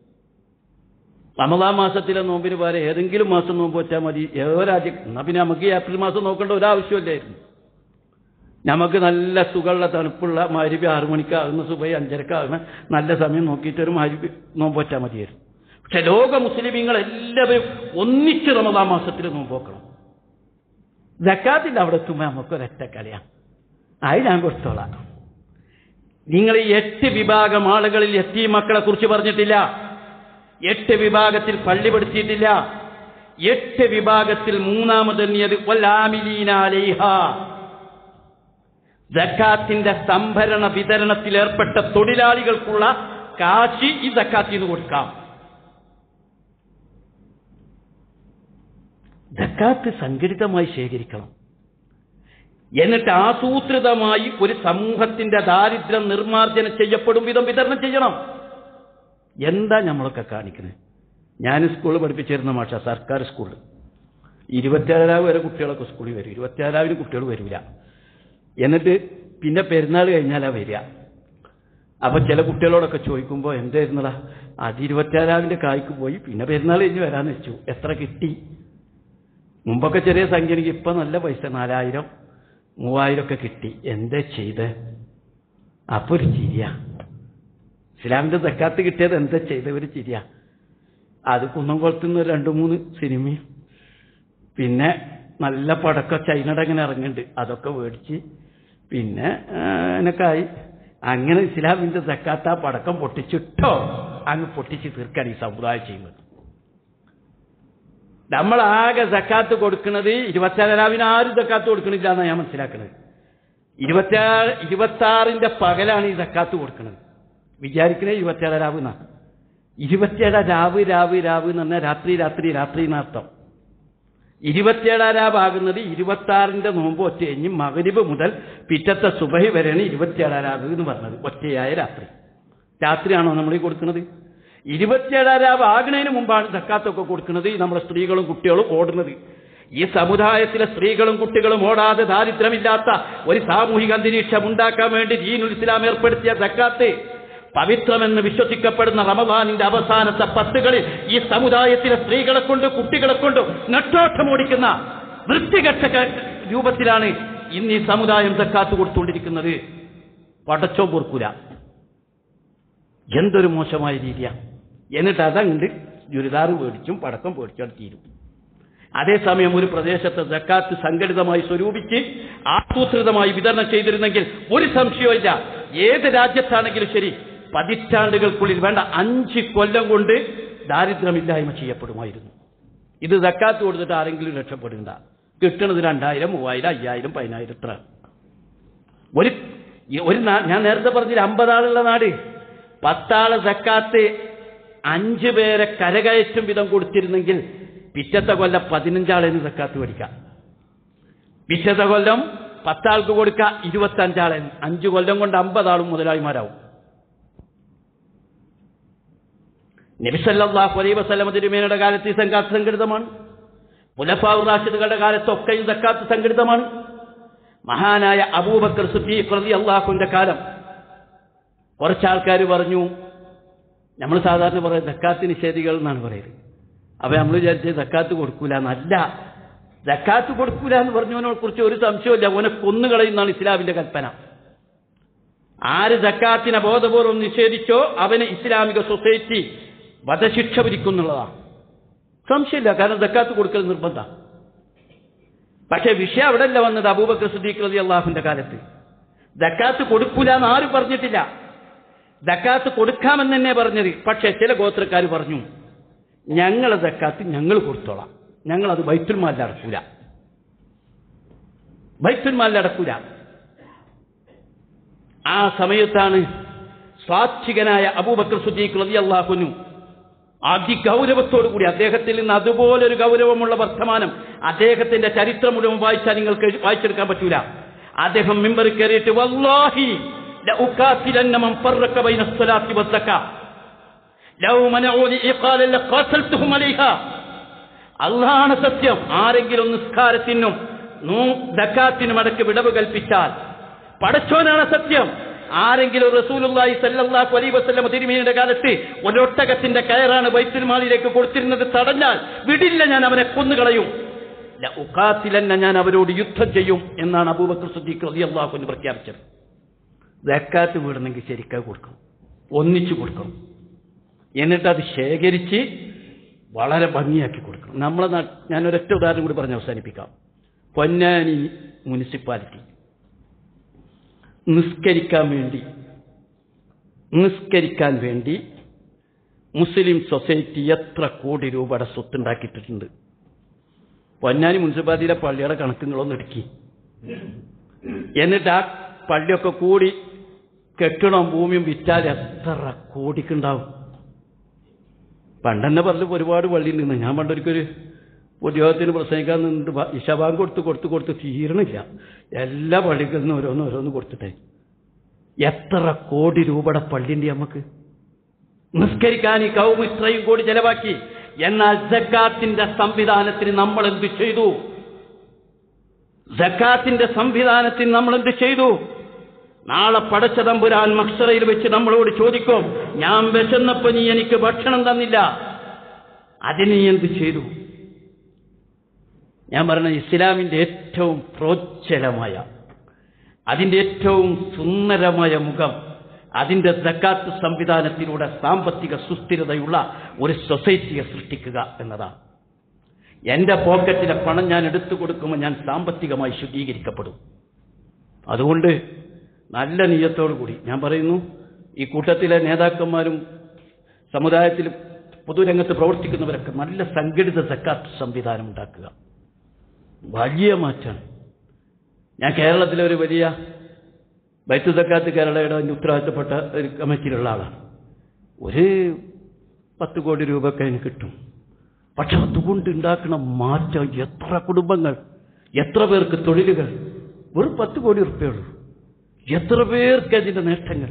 റമദാൻ മാസത്തിലെ നോമ്പിന് പകരം ഏതെങ്കിലും മാസം നോമ്പ് വെച്ചാൽ മതി ഏതോ രാജ്യം എന്നാൽ പിന്നെ നമുക്ക് ഈ ഏപ്രിൽ മാസം നോക്കേണ്ട ഒരാവശ്യമില്ലായിരുന്നു നമുക്ക് നല്ല സുഖമുള്ള തണുപ്പുള്ള മാരിബി ആറു മണിക്കാകുന്ന സുബൈ അഞ്ചരക്കാകുന്ന നല്ല സമയം നോക്കിയിട്ട് ഒരു മാരിബി നോമ്പ് വെച്ചാൽ മതിയായിരുന്നു പക്ഷെ ലോക മുസ്ലിമീങ്ങൾ എല്ലാവരും ഒന്നിച്ച് റമദാൻ മാസത്തിൽ നോമ്പ് വെക്കണം ജക്കാത്തിൻ്റെ അവിടെ എത്തുമ്പോൾ നമുക്കൊരൊറ്റ കളിയാണ് അത് ഞാൻ കൊടുത്തോളാം നിങ്ങൾ ഈ എട്ട് വിഭാഗം ആളുകളിൽ എത്തി മക്കളെ കുറിച്ച് പറഞ്ഞിട്ടില്ല എട്ട് വിഭാഗത്തിൽ പള്ളി പഠിച്ചിട്ടില്ല എട്ട് വിഭാഗത്തിൽ മൂന്നാമതെന്നിയത് വല്ലാമിലീനാലേഹ ജക്കാത്തിന്റെ സംഭരണ വിതരണത്തിൽ ഏർപ്പെട്ട തൊഴിലാളികൾക്കുള്ള കാശി ഈ ജക്കാത്തിന് കൊടുക്കാം ജക്കാത്ത് സംഘടിതമായി ശേഖരിക്കണം എന്നിട്ട് ആസൂത്രിതമായി ഒരു സമൂഹത്തിന്റെ ദാരിദ്ര്യം നിർമ്മാർജ്ജനം ചെയ്യപ്പെടും വിധം വിതരണം ചെയ്യണം എന്താ നമ്മളൊക്കെ കാണിക്കുന്നത് ഞാൻ സ്കൂളിൽ പഠിപ്പിച്ചിരുന്ന മാഷ സർക്കാർ സ്കൂളിൽ ഇരുപത്തിയേഴാവ് വരെ കുട്ടികളൊക്കെ സ്കൂളിൽ വരും ഇരുപത്തിയേഴാവിന് കുട്ടികൾ വരില്ല എന്നിട്ട് പിന്നെ പെരുന്നാൾ കഴിഞ്ഞാലാ വരിക അപ്പൊ ചില കുട്ടികളോടൊക്കെ ചോദിക്കുമ്പോൾ എന്തായിരുന്നടാ അത് ഇരുപത്തിയേഴാവിന്റെ കായ്ക്ക് പോയി പിന്നെ പെരുന്നാൾ കഴിഞ്ഞ് വരാന്ന് വെച്ചു എത്ര കിട്ടി മുമ്പൊക്കെ ചെറിയ സംഖ്യ എനിക്ക് ഇപ്പൊ നല്ല പൈസ നാലായിരം മൂവായിരം ഒക്കെ കിട്ടി എന്താ ചെയ്ത് അപ്പൊ ഒരു ചിരിയ ഇസ്ലാമിന്റെ തക്കാത്ത് കിട്ടിയത് എന്താ ചെയ്ത ഒരു ചിരിയ അത് കുന്നംകുളത്തുനിന്ന് ഒരു രണ്ട് മൂന്ന് സിനിമയും പിന്നെ നല്ല പടക്കം ചൈനയുടെ അങ്ങനെ ഇറങ്ങുന്നുണ്ട് അതൊക്കെ മേടിച്ച് പിന്നെ ആ, എനക്കായി അങ്ങനെ ഇസ്ലാമിന്റെ തക്കാത്ത ആ പടക്കം പൊട്ടിച്ചിട്ടോ അങ്ങ് പൊട്ടിച്ച് തീർക്കാൻ ഈ സമുദായം ചെയ്യുന്നത് നമ്മൾ ആകെ സക്കാത്ത് കൊടുക്കുന്നത് ഇരുപത്തേഴാവിന് ആരും സക്കാത്ത് കൊടുക്കണില്ല എന്നാണ് ഞാൻ മനസ്സിലാക്കുന്നത് ഇരുപത്തിയാറ് ഇരുപത്താറിന്റെ പകലാണ് ഈ സക്കാത്ത് കൊടുക്കുന്നത് വിചാരിക്കുന്നത് ഇരുപത്തിയേഴ് രാവ് എന്നാണ് ഇരുപത്തിയേഴ് രാവ് രാവ് രാവ് എന്ന് പറഞ്ഞാൽ രാത്രി രാത്രി രാത്രി എന്നർത്ഥം ഇരുപത്തിയേഴാം രാവാകുന്നത് ഇരുപത്താറിന്റെ നോമ്പ് ഒറ്റ കഴിഞ്ഞ് മകരിബ് മുതൽ പിറ്റത്തെ സുബഹി വരെയാണ് ഇരുപത്തിയേഴാം രാവ് എന്ന് പറഞ്ഞത് ഒറ്റയായ രാത്രി രാത്രിയാണോ നമ്മൾ ഈ കൊടുക്കുന്നത് ഇരുപത്തിയേഴാം രാവ് ആകുന്നതിന് മുമ്പാണ് സക്കാത്തൊക്കെ കൊടുക്കുന്നത് ഈ നമ്മുടെ സ്ത്രീകളും കുട്ടികളും ഓടുന്നത് ഈ സമുദായത്തിലെ സ്ത്രീകളും കുട്ടികളും ഓടാതെ ദാരിദ്ര്യമില്ലാത്ത ഒരു സാമൂഹിക അന്തരീക്ഷം ഉണ്ടാക്കാൻ വേണ്ടി ദീനുൽ ഇസ്ലാം ഏർപ്പെടുത്തിയ സക്കാത്ത് പവിത്രമെന്ന് വിശ്വസിക്കപ്പെടുന്ന റമദാനിന്റെ അവസാനത്തെ പത്തുകളിൽ ഈ സമുദായത്തിലെ സ്ത്രീകളെ കൊണ്ട് കുട്ടികളെ കൊണ്ട് നെട്ടോട്ടമോടിക്കുന്ന വൃത്തികെട്ട ക- രൂപത്തിലാണ് ഇന്ന് ഈ സമുദായം സക്കാത്ത് കൊടുത്തുകൊണ്ടിരിക്കുന്നത് പടച്ചോ പൊറുക്കൂല എന്തൊരു മോശമായ രീതിയാണ് എന്നിട്ട് അതങ്ങണ്ട് ചുരിദാറ് പേടിച്ചും പടക്കം പേടിച്ചും തീരും അതേസമയം ഒരു പ്രദേശത്ത് ജക്കാത്ത് സംഘടിതമായി സ്വരൂപിച്ച് ആസൂത്രിതമായി വിതരണം ചെയ്തിരുന്നെങ്കിൽ ഒരു സംശയവുമില്ല ഏത് രാജ്യത്താണെങ്കിലും ശരി പതിറ്റാണ്ടുകൾക്കുള്ളിൽ വേണ്ട അഞ്ച് കൊല്ലം കൊണ്ട് ദാരിദ്ര്യമില്ലായ്മ ചെയ്യപ്പെടുമായിരുന്നു ഇത് ജക്കാത്ത് കൊടുത്തിട്ട് ആരെങ്കിലും രക്ഷപ്പെടേണ്ട കിട്ടുന്നത് രണ്ടായിരം മൂവായിരം അയ്യായിരം പതിനായിരം ഇത്ര ഒരു ഈ ഒരു നാ- ഞാൻ നേരത്തെ പറഞ്ഞില്ല അമ്പതാളുള്ള നാട് പത്താള് സക്കാത്ത് അഞ്ചു പേരെ കരകയറ്റും വിധം കൊടുത്തിരുന്നെങ്കിൽ പിറ്റത്തെ കൊല്ലം പതിനഞ്ചാളെന്ന് സക്കാത്ത് മേടിക്കാം പിറ്റത്തെ കൊല്ലം പത്താൾക്ക് കൊടുക്കുക ഇരുപത്തഞ്ചാളെ അഞ്ചു കൊല്ലം കൊണ്ട് അമ്പതാളും മുതലാളിമാരാവും നബിസല്ലാഹു അലൈ വസ്ലമ തിരുമേനയുടെ കാലത്ത് ഈ സങ്കാത്ത് സംഘടിതമാണ് പുലഫാവ് റാഷിദുകളുടെ കാലത്തൊക്കെയും സക്കാത്ത് സംഘടിതമാണ് മഹാനായ അബൂബക്കർ സുഫീഖ് റളി അള്ളാഹുവിന്റെ കാലം കുറച്ചാൾക്കാർ പറഞ്ഞു നമ്മൾ സാധാരണ പറയും സക്കാത്ത് നിഷേധികൾ എന്നാണ് പറയുന്നത് അപ്പൊ നമ്മൾ വിചാരിച്ചത് സക്കാത്ത് കൊടുക്കൂല എന്നല്ല സക്കാത്ത് കൊടുക്കൂല എന്ന് പറഞ്ഞവനെ കുറിച്ച് ഒരു സംശയമില്ല ഓനെ കൊന്നുകളയുന്നതാണ് ഇസ്ലാമിന്റെ കൽപ്പന ആര് സക്കാത്തിനെ ബോധപൂർവം നിഷേധിച്ചോ അവന് ഇസ്ലാമിക സൊസൈറ്റി വധശിക്ഷ വിധിക്കുന്നുള്ളതാണ് സംശയമില്ല കാരണം സക്കാത്ത് കൊടുക്കൽ നിർബന്ധ പക്ഷെ വിഷയം അവിടെ അല്ല വന്നത് അബൂബക്കർ സുദ്ദീഖ് റതി അള്ളാഹുവിന്റെ കാലത്ത് ദക്കാത്ത് കൊടുക്കൂല എന്ന് ആരും പറഞ്ഞിട്ടില്ല ദക്കാത്ത് കൊടുക്കാമെന്ന് തന്നെ പറഞ്ഞത് പക്ഷെ ചില ഗോത്രക്കാർ പറഞ്ഞു ഞങ്ങളെ ദക്കാത്ത് ഞങ്ങൾ കൊടുത്തോളാം ഞങ്ങൾ അത് ബൈത്തുൽമാലിൽ അടക്കൂല ബൈത്തുൽമാലിൽ അടക്കൂല ആ സമയത്താണ് സ്വാച്ഛികനായ അബൂബക്കർ സുദ്ദീഖ് റതി അള്ളാഹുനു അതിഗൗരവത്തോടു കൂടി അദ്ദേഹത്തിൽ നിന്ന് അതുപോലൊരു ഗൗരവമുള്ള വർത്തമാനം അദ്ദേഹത്തിന്റെ ചരിത്രം മുഴുവൻ വായിച്ചാൽ നിങ്ങൾക്ക് എഴു- വായിച്ചെടുക്കാൻ പറ്റൂല അദ്ദേഹം മിമ്പറിൽ കയറിയിട്ട് വല്ലാഹി لأقاتلن من فرق بين الصلاة والزكاة لو منعوني إقالا لقاتلتهم عليها അള്ളാണ് സത്യം ആരെങ്കിലും നിസ്കാരത്തിനും ദക്കാത്തിനും അടക്ക് വിടവ് കൽപ്പിച്ചാൽ പടച്ചോനാണ് സത്യം ആരെങ്കിലും റസൂലുള്ളാഹി സല്ലല്ലാഹു അലൈഹി വസല്ലം തിരുമേനിയുടെ കാലത്ത് ഒരൊട്ടകത്തിന്റെ കയറാണ് ബൈത്തുൽമാലിലേക്ക് കൊടുത്തിരുന്നത് തടഞ്ഞാൽ വിടില്ല ഞാൻ അവനെ കൊന്നുകളയും ഉക്കാത്തിലെന്നെ ഞാൻ അവരോട് യുദ്ധം ചെയ്യും എന്നാണ് അബൂബക്കർ സുദ്ദീഖ് റളിയല്ലാഹു അൻഹു പ്രഖ്യാപിച്ചത് ദക്കാത്ത് വിടണമെങ്കിൽ ശരിക്കാ കൊടുക്കണം ഒന്നിച്ചു കൊടുക്കണം എന്നിട്ട് അത് ശേഖരിച്ച് വളരെ ഭംഗിയാക്കി കൊടുക്കണം നമ്മളെ നാ ഞാൻ ഒരൊറ്റ ഉദാഹരണം കൂടി പറഞ്ഞ് അവസാനിപ്പിക്കാം പൊന്നാനി മുനിസിപ്പാലിറ്റി നിസ്കരിക്കാൻ വേണ്ടി നിസ്കരിക്കാൻ വേണ്ടി മുസ്ലിം സൊസൈറ്റി എത്ര കോടി രൂപയുടെ സ്വത്തുണ്ടാക്കിയിട്ടുണ്ട് പൊന്നാനി മുനിസിപ്പാലിറ്റിയിലെ പള്ളിയുടെ കണക്കുകളൊന്നും എടുക്കി എന്നിട്ട് ആ പള്ളിയൊക്കെ കൂടി കെട്ടിടവും ഭൂമിയും വിറ്റാൽ എത്ര കോടിക്കുണ്ടാവും പണ്ടെന്നെ പറഞ്ഞു ഒരുപാട് പള്ളി നിന്ന് ഞാൻ പണ്ടൊരിക്കൊരു ഉദ്യോഗത്തിന് പ്രസംഗിക്കാൻ നിന്നിട്ട് ബ- ഇശാബാങ്ക് കൊടുത്ത് കൊടുത്ത് കൊടുത്ത് തീരണില്ല എല്ലാ പള്ളികളിൽ നിന്ന് ഓരോന്ന് ഓരോന്ന് കൊടുത്തിട്ടേ എത്ര കോടി രൂപയുടെ പള്ളിയുണ്ട് നമുക്ക് നിസ്കരിക്കാൻ ഈ കൗമ ഇത്രയും കോടി ചെലവാക്കി എന്നാൽ ജക്കാത്തിന്റെ സംവിധാനത്തിന് നമ്മൾ എന്ത് ചെയ്തു ജക്കാത്തിന്റെ സംവിധാനത്തിന് നമ്മൾ എന്ത് ചെയ്തു നാളെ പടച്ച തമ്പുരാൻ മക്സറയിൽ വെച്ച് നമ്മളോട് ചോദിക്കും ഞാൻ വിശന്നപ്പോ നീ എനിക്ക് ഭക്ഷണം തന്നില്ല അതിന് നീ എന്ത് ചെയ്തു ഞാൻ പറഞ്ഞ ഇസ്ലാമിന്റെ ഏറ്റവും പ്രോജ്വലമായ അതിന്റെ ഏറ്റവും സുന്ദരമായ മുഖം അതിന്റെ സക്കാത്ത് സംവിധാനത്തിലൂടെ സാമ്പത്തിക സുസ്ഥിരതയുള്ള ഒരു സൊസൈറ്റിയെ സൃഷ്ടിക്കുക എന്നതാണ് എന്റെ പോക്കറ്റിലെ പണം ഞാൻ എടുത്തു കൊടുക്കുമ്പോൾ ഞാൻ സാമ്പത്തികമായി ശുദ്ധീകരിക്കപ്പെടും അതുകൊണ്ട് നല്ല നീയത്തോടു കൂടി ഞാൻ പറയുന്നു ഈ കൂട്ടത്തിലെ നേതാക്കന്മാരും സമുദായത്തിൽ പൊതുരംഗത്ത് പ്രവർത്തിക്കുന്നവരൊക്കെ നല്ല സംഘടിത സക്കാത്ത് സംവിധാനം ഉണ്ടാക്കുക വലിയ മാറ്റമാണ് ഞാൻ കേരളത്തിലെ ഒരു വലിയ ബൈത്തു സക്കാത്ത് കേരളയുടെ അതിൻ്റെ ഉത്തരവാദിത്തപ്പെട്ട ഒരു കമ്മിറ്റിയിലുള്ള ആളാണ് ഒരു പത്ത് കോടി രൂപയൊക്കെ അതിന് കിട്ടും പക്ഷെ അതുകൊണ്ട് ഉണ്ടാക്കുന്ന മാറ്റം എത്ര കുടുംബങ്ങൾ എത്ര പേർക്ക് തൊഴിലുകൾ വെറും പത്ത് കോടി ഉറുപ്പയുള്ളൂ എത്ര പേർക്ക് അതിന്റെ നേട്ടങ്ങൾ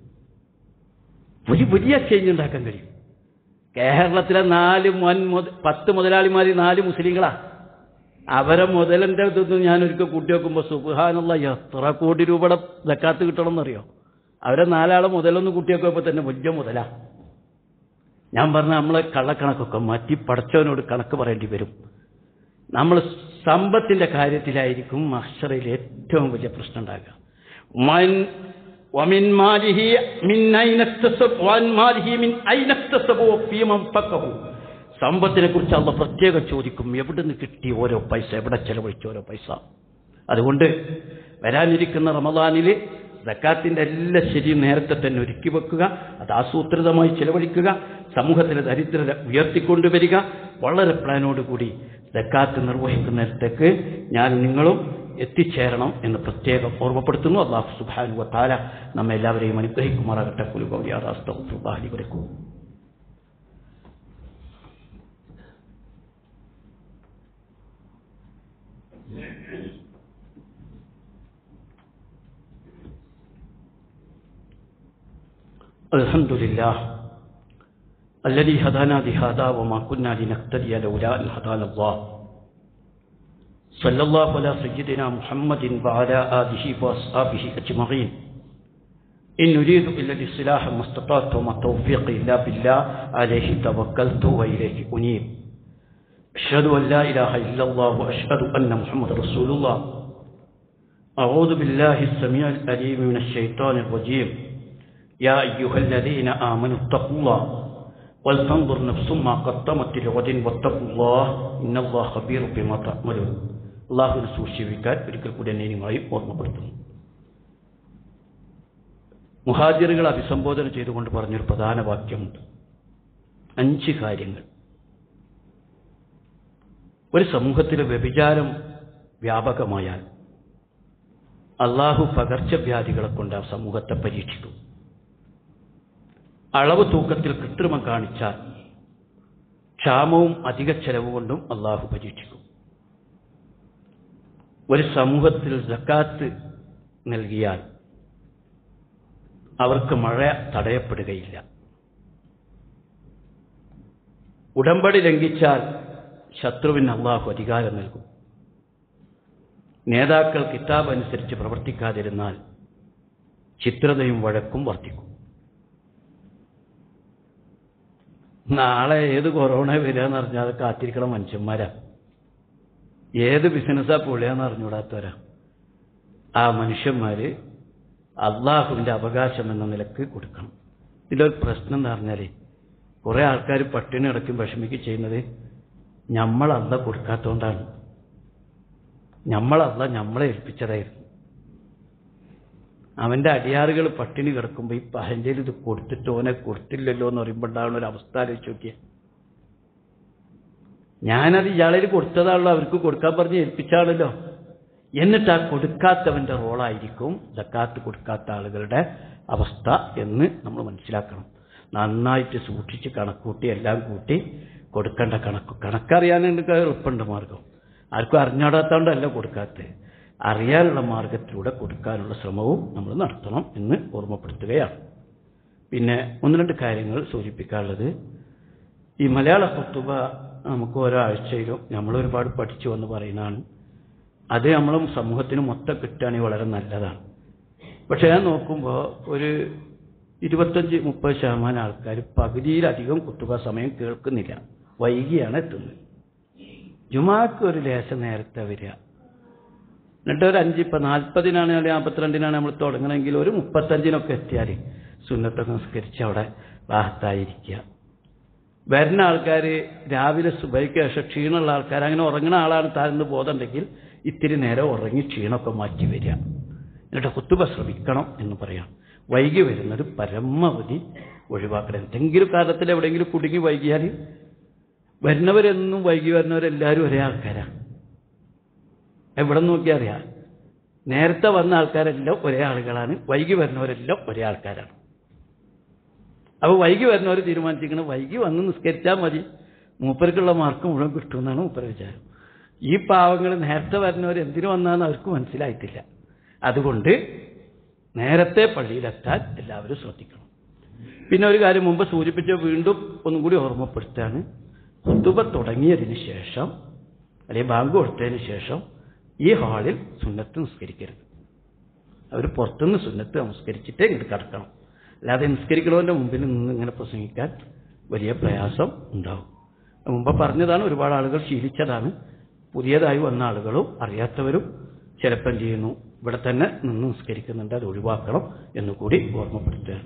ഒരു വലിയ ചേഞ്ച് ഉണ്ടാക്കാൻ കഴിയും കേരളത്തിലെ നാല് വൻ മുത- പത്ത് മുതലാളിമാർ നാല് മുസ്ലിങ്ങളാ അവരെ മുതലിൻ്റെ ഇതൊന്നും ഞാൻ ഒരിക്കൽ കൂട്ടി വെക്കുമ്പോൾ സുബാനുള്ള എത്ര കോടി രൂപയുടെ ജക്കാത്ത് കിട്ടണം എന്നറിയോ അവരെ നാലാളെ മുതലൊന്ന് കൂട്ടി വെക്കുമ്പോൾ തന്നെ വലിയ മുതലാ ഞാൻ പറഞ്ഞ നമ്മളെ കള്ളക്കണക്കൊക്കെ മാറ്റി പടച്ചവനോട് കണക്ക് പറയേണ്ടി വരും നമ്മൾ സമ്പത്തിന്റെ കാര്യത്തിലായിരിക്കും മഹ്ഷറയിൽ ഏറ്റവും വലിയ പ്രശ്നം ഉണ്ടാകുക മൻ- ومن ماله من أين اكتسب وعن ماله من أين اكتسبه وفيما انفقه സമ്പത്തിനെ കുറിച്ച് അള്ള പ്രത്യേകം ചോദിക്കും എവിടെ നിന്ന് കിട്ടി ഓരോ പൈസ എവിടെ ചെലവഴിച്ച ഓരോ പൈസ അതുകൊണ്ട് വരാനിരിക്കുന്ന റമദാനിൽ സക്കാത്തിന്റെ എല്ലാ ശരിയും നേരത്തെ തന്നെ ഒരുക്കി വെക്കുക അത് ആസൂത്രിതമായി ചെലവഴിക്കുക സമൂഹത്തിലെ ദരിദ്രത ഉയർത്തിക്കൊണ്ടുവരിക വളരെ പ്ലാനോടുകൂടി സക്കാത്ത് നിർവഹിക്കുന്നിടത്തേക്ക് ഞാൻ നിങ്ങളും എത്തിച്ചേരണം എന്ന് പ്രത്യേകം ഓർമ്മപ്പെടുത്തുന്നു അള്ളാഹു സുബാനു വത്താല നമ്മെ എല്ലാവരെയും അനുഗ്രഹിക്കുമാറാകട്ടെ കുലുഗൗരിയാറാസ്തഫുബാഹി വരക്കും الحمد لله الذي هدانا لهذا وما كنا لنهتدي لولا أن هدانا الله صلى الله على سيدنا محمد وعلى آله وأصحابه أجمعين إن نريد إلا الإصلاح ما استطعت وما توفيقي إلا بالله عليه توكلت وإليه أنيب أشهد أن لا إله إلا الله وأشهد أن محمد رسول الله أعوذ بالله السميع العليم من الشيطان الرجيم يا أيها الذين آمنوا اتقوا الله ولتنظر نفس ما قدمت لغد واتقوا الله إن الله خبير بما تعملون അള്ളാഹുവിനെ സൂക്ഷിക്കാൻ ഒരിക്കൽ കൂടി എന്നെ നിങ്ങളെ ഓർമ്മപ്പെടുത്തുന്നു മുഹാജിറുകൾ അഭിസംബോധന ചെയ്തുകൊണ്ട് പറഞ്ഞൊരു പ്രധാന വാക്യമുണ്ട് അഞ്ച് കാര്യങ്ങൾ ഒരു സമൂഹത്തിലെ വ്യഭിചാരം വ്യാപകമായാൽ അള്ളാഹു പകർച്ചവ്യാധികളെ കൊണ്ട് ആ സമൂഹത്തെ പരീക്ഷിക്കും അളവ് തൂക്കത്തിൽ കൃത്രിമം കാണിച്ചാൽ ക്ഷാമവും അധിക ചെലവ് കൊണ്ടും അള്ളാഹു പരീക്ഷിക്കും ഒരു സമൂഹത്തിൽ ജക്കാത്ത് നൽകിയാൽ അവർക്ക് മഴ തടയപ്പെടുകയില്ല ഉടമ്പടി ലംഘിച്ചാൽ ശത്രുവിന് അള്ളാഹു അധികാരം നൽകും നേതാക്കൾ കിതാബ് അനുസരിച്ച് പ്രവർത്തിക്കാതിരുന്നാൽ ചിത്രതയും വഴക്കും വർദ്ധിക്കും നാളെ ഏത് കൊറോണ വരിക എന്ന് പറഞ്ഞാൽ കാത്തിരിക്കണ മനുഷ്യന്മാരാ ഏത് ബിസിനസ്സാ പൊളിയാന്ന് അറിഞ്ഞൂടാത്തവരാ ആ മനുഷ്യന്മാര് അള്ളാഹുവിന്റെ അവകാശം എന്ന നിലക്ക് കൊടുക്കണം ഇതിലൊരു പ്രശ്നം എന്ന് പറഞ്ഞാല് കുറെ ആൾക്കാർ പട്ടിണി അടക്കും വിഷമിക്ക് ചെയ്യുന്നത് ഞമ്മളല്ല കൊടുക്കാത്തോണ്ടാണ് ഞമ്മളല്ല ഞമ്മളെ ഏൽപ്പിച്ചതായിരുന്നു അവന്റെ അടിയാറുകൾ പട്ടിണി കിടക്കുമ്പോൾ ഈ പഹൻ്റെ ഇത് കൊടുത്തിട്ട് ഓനെ കൊടുത്തില്ലല്ലോ എന്ന് പറയുമ്പോൾ ഉണ്ടാവുന്ന ഒരു അവസ്ഥ ആലോചിച്ച് നോക്കിയേ ഞാനത് ഇയാളിൽ കൊടുത്തതാണല്ലോ അവർക്ക് കൊടുക്കാൻ പറഞ്ഞ് ഏൽപ്പിച്ചാണല്ലോ എന്നിട്ട് ആ കൊടുക്കാത്തവന്റെ റോളായിരിക്കും ജക്കാത്ത് കൊടുക്കാത്ത ആളുകളുടെ അവസ്ഥ എന്ന് നമ്മൾ മനസ്സിലാക്കണം നന്നായിട്ട് സൂക്ഷിച്ച് കണക്കൂട്ടി എല്ലാം കൂട്ടി കൊടുക്കേണ്ട കണക്ക് കണക്കറിയാനുള്ള എളുപ്പമുണ്ട് മാർഗം ആർക്കും അറിഞ്ഞാടാത്തോണ്ടല്ല കൊടുക്കാത്തത് അറിയാനുള്ള മാർഗത്തിലൂടെ കൊടുക്കാനുള്ള ശ്രമവും നമ്മൾ നടത്തണം എന്ന് ഓർമ്മപ്പെടുത്തുകയാണ് പിന്നെ ഒന്ന് രണ്ട് കാര്യങ്ങൾ സൂചിപ്പിക്കാനുള്ളത് ഈ മലയാള കുത്തുബ നമുക്ക് ഓരോ ആഴ്ചയിലും നമ്മൾ ഒരുപാട് പഠിച്ചു എന്ന് പറയുന്നതാണ് അത് നമ്മളും സമൂഹത്തിന് മൊത്തം കിട്ടുകയാണെങ്കിൽ വളരെ നല്ലതാണ് പക്ഷെ ഞാൻ നോക്കുമ്പോൾ ഒരു ഇരുപത്തഞ്ച് മുപ്പത് ശതമാനം ആൾക്കാർ പകുതിയിലധികം കുത്തുബ സമയം കേൾക്കുന്നില്ല വൈകിയാണ് എത്തുന്നത് ജുമാക്ക് ഒരു ലേശം നേരത്തെ വരിക എന്നിട്ട് ഒരു അഞ്ച് ഇപ്പം നാൽപ്പതിനാണ് അല്ലെങ്കിൽ നാൽപ്പത്തിരണ്ടിനാണ് നമ്മൾ തുടങ്ങണമെങ്കിൽ ഒരു മുപ്പത്തഞ്ചിനൊക്കെ എത്തിയാൽ സുന്നത്തൊക്കെ സംസ്കരിച്ച് അവിടെ വാഹത്തായിരിക്കുക വരുന്ന ആൾക്കാർ രാവിലെ സുബൈക്ക് ശേഷം ക്ഷീണമുള്ള ആൾക്കാർ അങ്ങനെ ഉറങ്ങുന്ന ആളാണ് താഴ്ന്ന് ബോധമുണ്ടെങ്കിൽ ഇത്തിരി നേരം ഉറങ്ങി ക്ഷീണമൊക്കെ മാറ്റി വരിക എന്നിട്ട് കുത്തുബ ശ്രമിക്കണം എന്ന് പറയാം വൈകി വരുന്നത് പരമാവധി ഒഴിവാക്കണം എന്തെങ്കിലും കാരണത്തിൽ എവിടെയെങ്കിലും കുടുങ്ങി വൈകിയാൽ വരുന്നവരെന്നും വൈകി വരുന്നവരെല്ലാവരും ഒരേ ആൾക്കാരാണ് എവിടെ നോക്കിയാൽ അറിയാം നേരത്തെ വന്ന ആൾക്കാരെല്ലാം ഒരേ ആളുകളാണ് വൈകി വരുന്നവരെല്ലാം ഒരേ ആൾക്കാരാണ് അപ്പോൾ വൈകി വരുന്നവർ തീരുമാനിച്ചിരിക്കുന്നത് വൈകി വന്ന് നിസ്കരിച്ചാൽ മതി മൂപ്പർക്കുള്ള മാർക്ക് മുഴുവൻ കിട്ടുമെന്നാണ് മൂപ്പർ വിചാരം ഈ പാവങ്ങൾ നേരത്തെ വരുന്നവർ എന്തിനു വന്നാന്ന് അവർക്ക് മനസ്സിലായിട്ടില്ല അതുകൊണ്ട് നേരത്തെ പള്ളിയിലെത്താൻ എല്ലാവരും ശ്രദ്ധിക്കണം പിന്നെ ഒരു കാര്യം മുമ്പ് സൂചിപ്പിച്ച വീണ്ടും ഒന്നും കൂടി ഓർമ്മപ്പെടുത്താണ് കുത്തുബ തുടങ്ങിയതിന് ശേഷം അല്ലെങ്കിൽ ബാങ്ക് കൊടുത്തതിന് ശേഷം ഈ ഹാളിൽ സുന്നത്ത് നിസ്കരിക്കരുത് അവർ പുറത്തുനിന്ന് സുന്നത്ത് നമസ്കരിച്ചിട്ടേ ഇങ്ങോട്ട് കിടക്കണം അല്ലാതെ നിസ്കരിക്കണവൻ്റെ മുമ്പിൽ നിന്ന് ഇങ്ങനെ പ്രസംഗിക്കാൻ വലിയ പ്രയാസം ഉണ്ടാവും മുമ്പ് പറഞ്ഞതാണ് ഒരുപാട് ആളുകൾ ശീലിച്ചതാണ് പുതിയതായി വന്ന ആളുകളും അറിയാത്തവരും ചിലപ്പം എന്ത് ചെയ്യുന്നു ഇവിടെ തന്നെ നിന്ന് നിസ്കരിക്കുന്നുണ്ട് അത് ഒഴിവാക്കണം എന്നുകൂടി ഓർമ്മപ്പെടുത്തുകയാണ്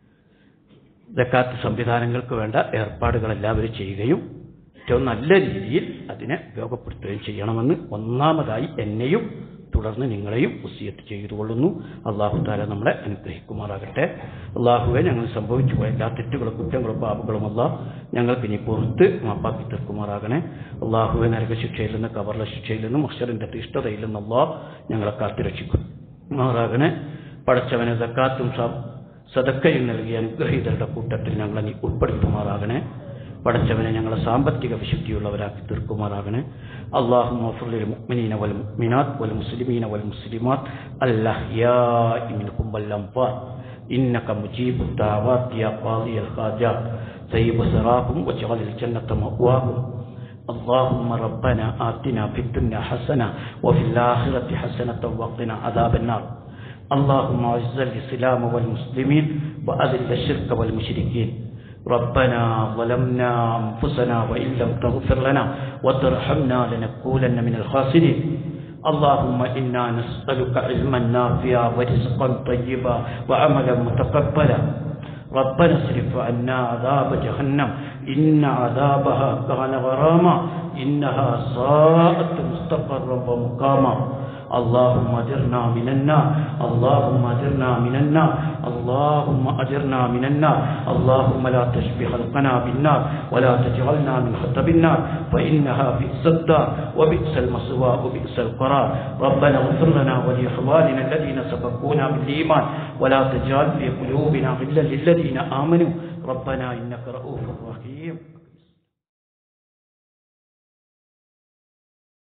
ജക്കാത്ത് സംവിധാനങ്ങൾക്ക് വേണ്ട ഏർപ്പാടുകൾ എല്ലാവരും ചെയ്യുകയും ഏറ്റവും നല്ല രീതിയിൽ അതിനെ ഉപയോഗപ്പെടുത്തുകയും ചെയ്യണമെന്ന് ഒന്നാമതായി എന്നെയും തുടർന്ന് നിങ്ങളെയും ഉസിയത്ത് ചെയ്തുകൊള്ളുന്നു അള്ളാഹു താല നമ്മളെ അനുഗ്രഹിക്കുമാറാകട്ടെ അള്ളാഹുവെ ഞങ്ങൾ സംഭവിച്ചു പോയ എല്ലാ തെറ്റുകളും കുറ്റങ്ങളും പാപങ്ങളും അല്ല ഞങ്ങൾക്ക് ഇനി പുറത്ത് മാപ്പാക്കി തീർക്കുമാറാകണേ അള്ളാഹുവെ നരകശിക്ഷയിൽ നിന്ന് കവർല ശിക്ഷയിൽ നിന്നും അക്ഷറിന്റെ തീഷ്ണതയിൽ നിന്നും അള്ളാഹ് ഞങ്ങളെ കാത്തുരക്ഷിക്കും മാറാകണേ പടച്ചവനെ സക്കാത്തും സദക്കയും നൽകിയ അനുഗ്രഹീതരുടെ കൂട്ടത്തിൽ ഞങ്ങളെ നീ ഉൾപ്പെടുത്തുമാറാകണേ പടച്ചവനെ ഞങ്ങളെ സാമ്പത്തിക വിശുദ്ധിയുള്ളവരാക്കി തീർക്കുമാറാകണേ അള്ളാഹു മഫുലിൽ മുഅ്മിനീന വൽ മുഅ്മിനാത്ത് വൽ മുസ്ലിമീന വൽ മുസ്ലിമാത്ത് അല്ലഹ്യാഇ മിൻകും വൽ അംഫാർ إنك مجيب الدعوات يا قاضي الحاجات طيب سراهم واجعل الجنة مأواهم اللهم ربنا آتنا في الدنيا حسنة وفي الآخرة حسنة وقنا عذاب النار اللهم اعز الإسلام والمسلمين وأذل الشرك والمشركين ربنا ظلمنا أنفسنا وإن لم تغفر لنا وترحمنا لنكونن من الخاسرين اللهم إنا نسألك علما نافعا ورزقا طيبا وعملا متقبلا ربنا اصرف عنا عذاب جهنم إن عذابها كان غراما إنها ساءت مستقرا ومقاما اللهم اجرنا من النار اللهم اجرنا من النار اللهم اجرنا من النار اللهم لا تشبه خلقنا بالنار ولا تجعلنا من خطب النار فإنها بئس الدار وبئس المصوى وبئس القرار ربنا اغفر لنا ولإخواننا الذين سبقونا بالإيمان ولا تجعل في قلوبنا غلا للذين آمنوا ربنا إنك رؤوف رحيم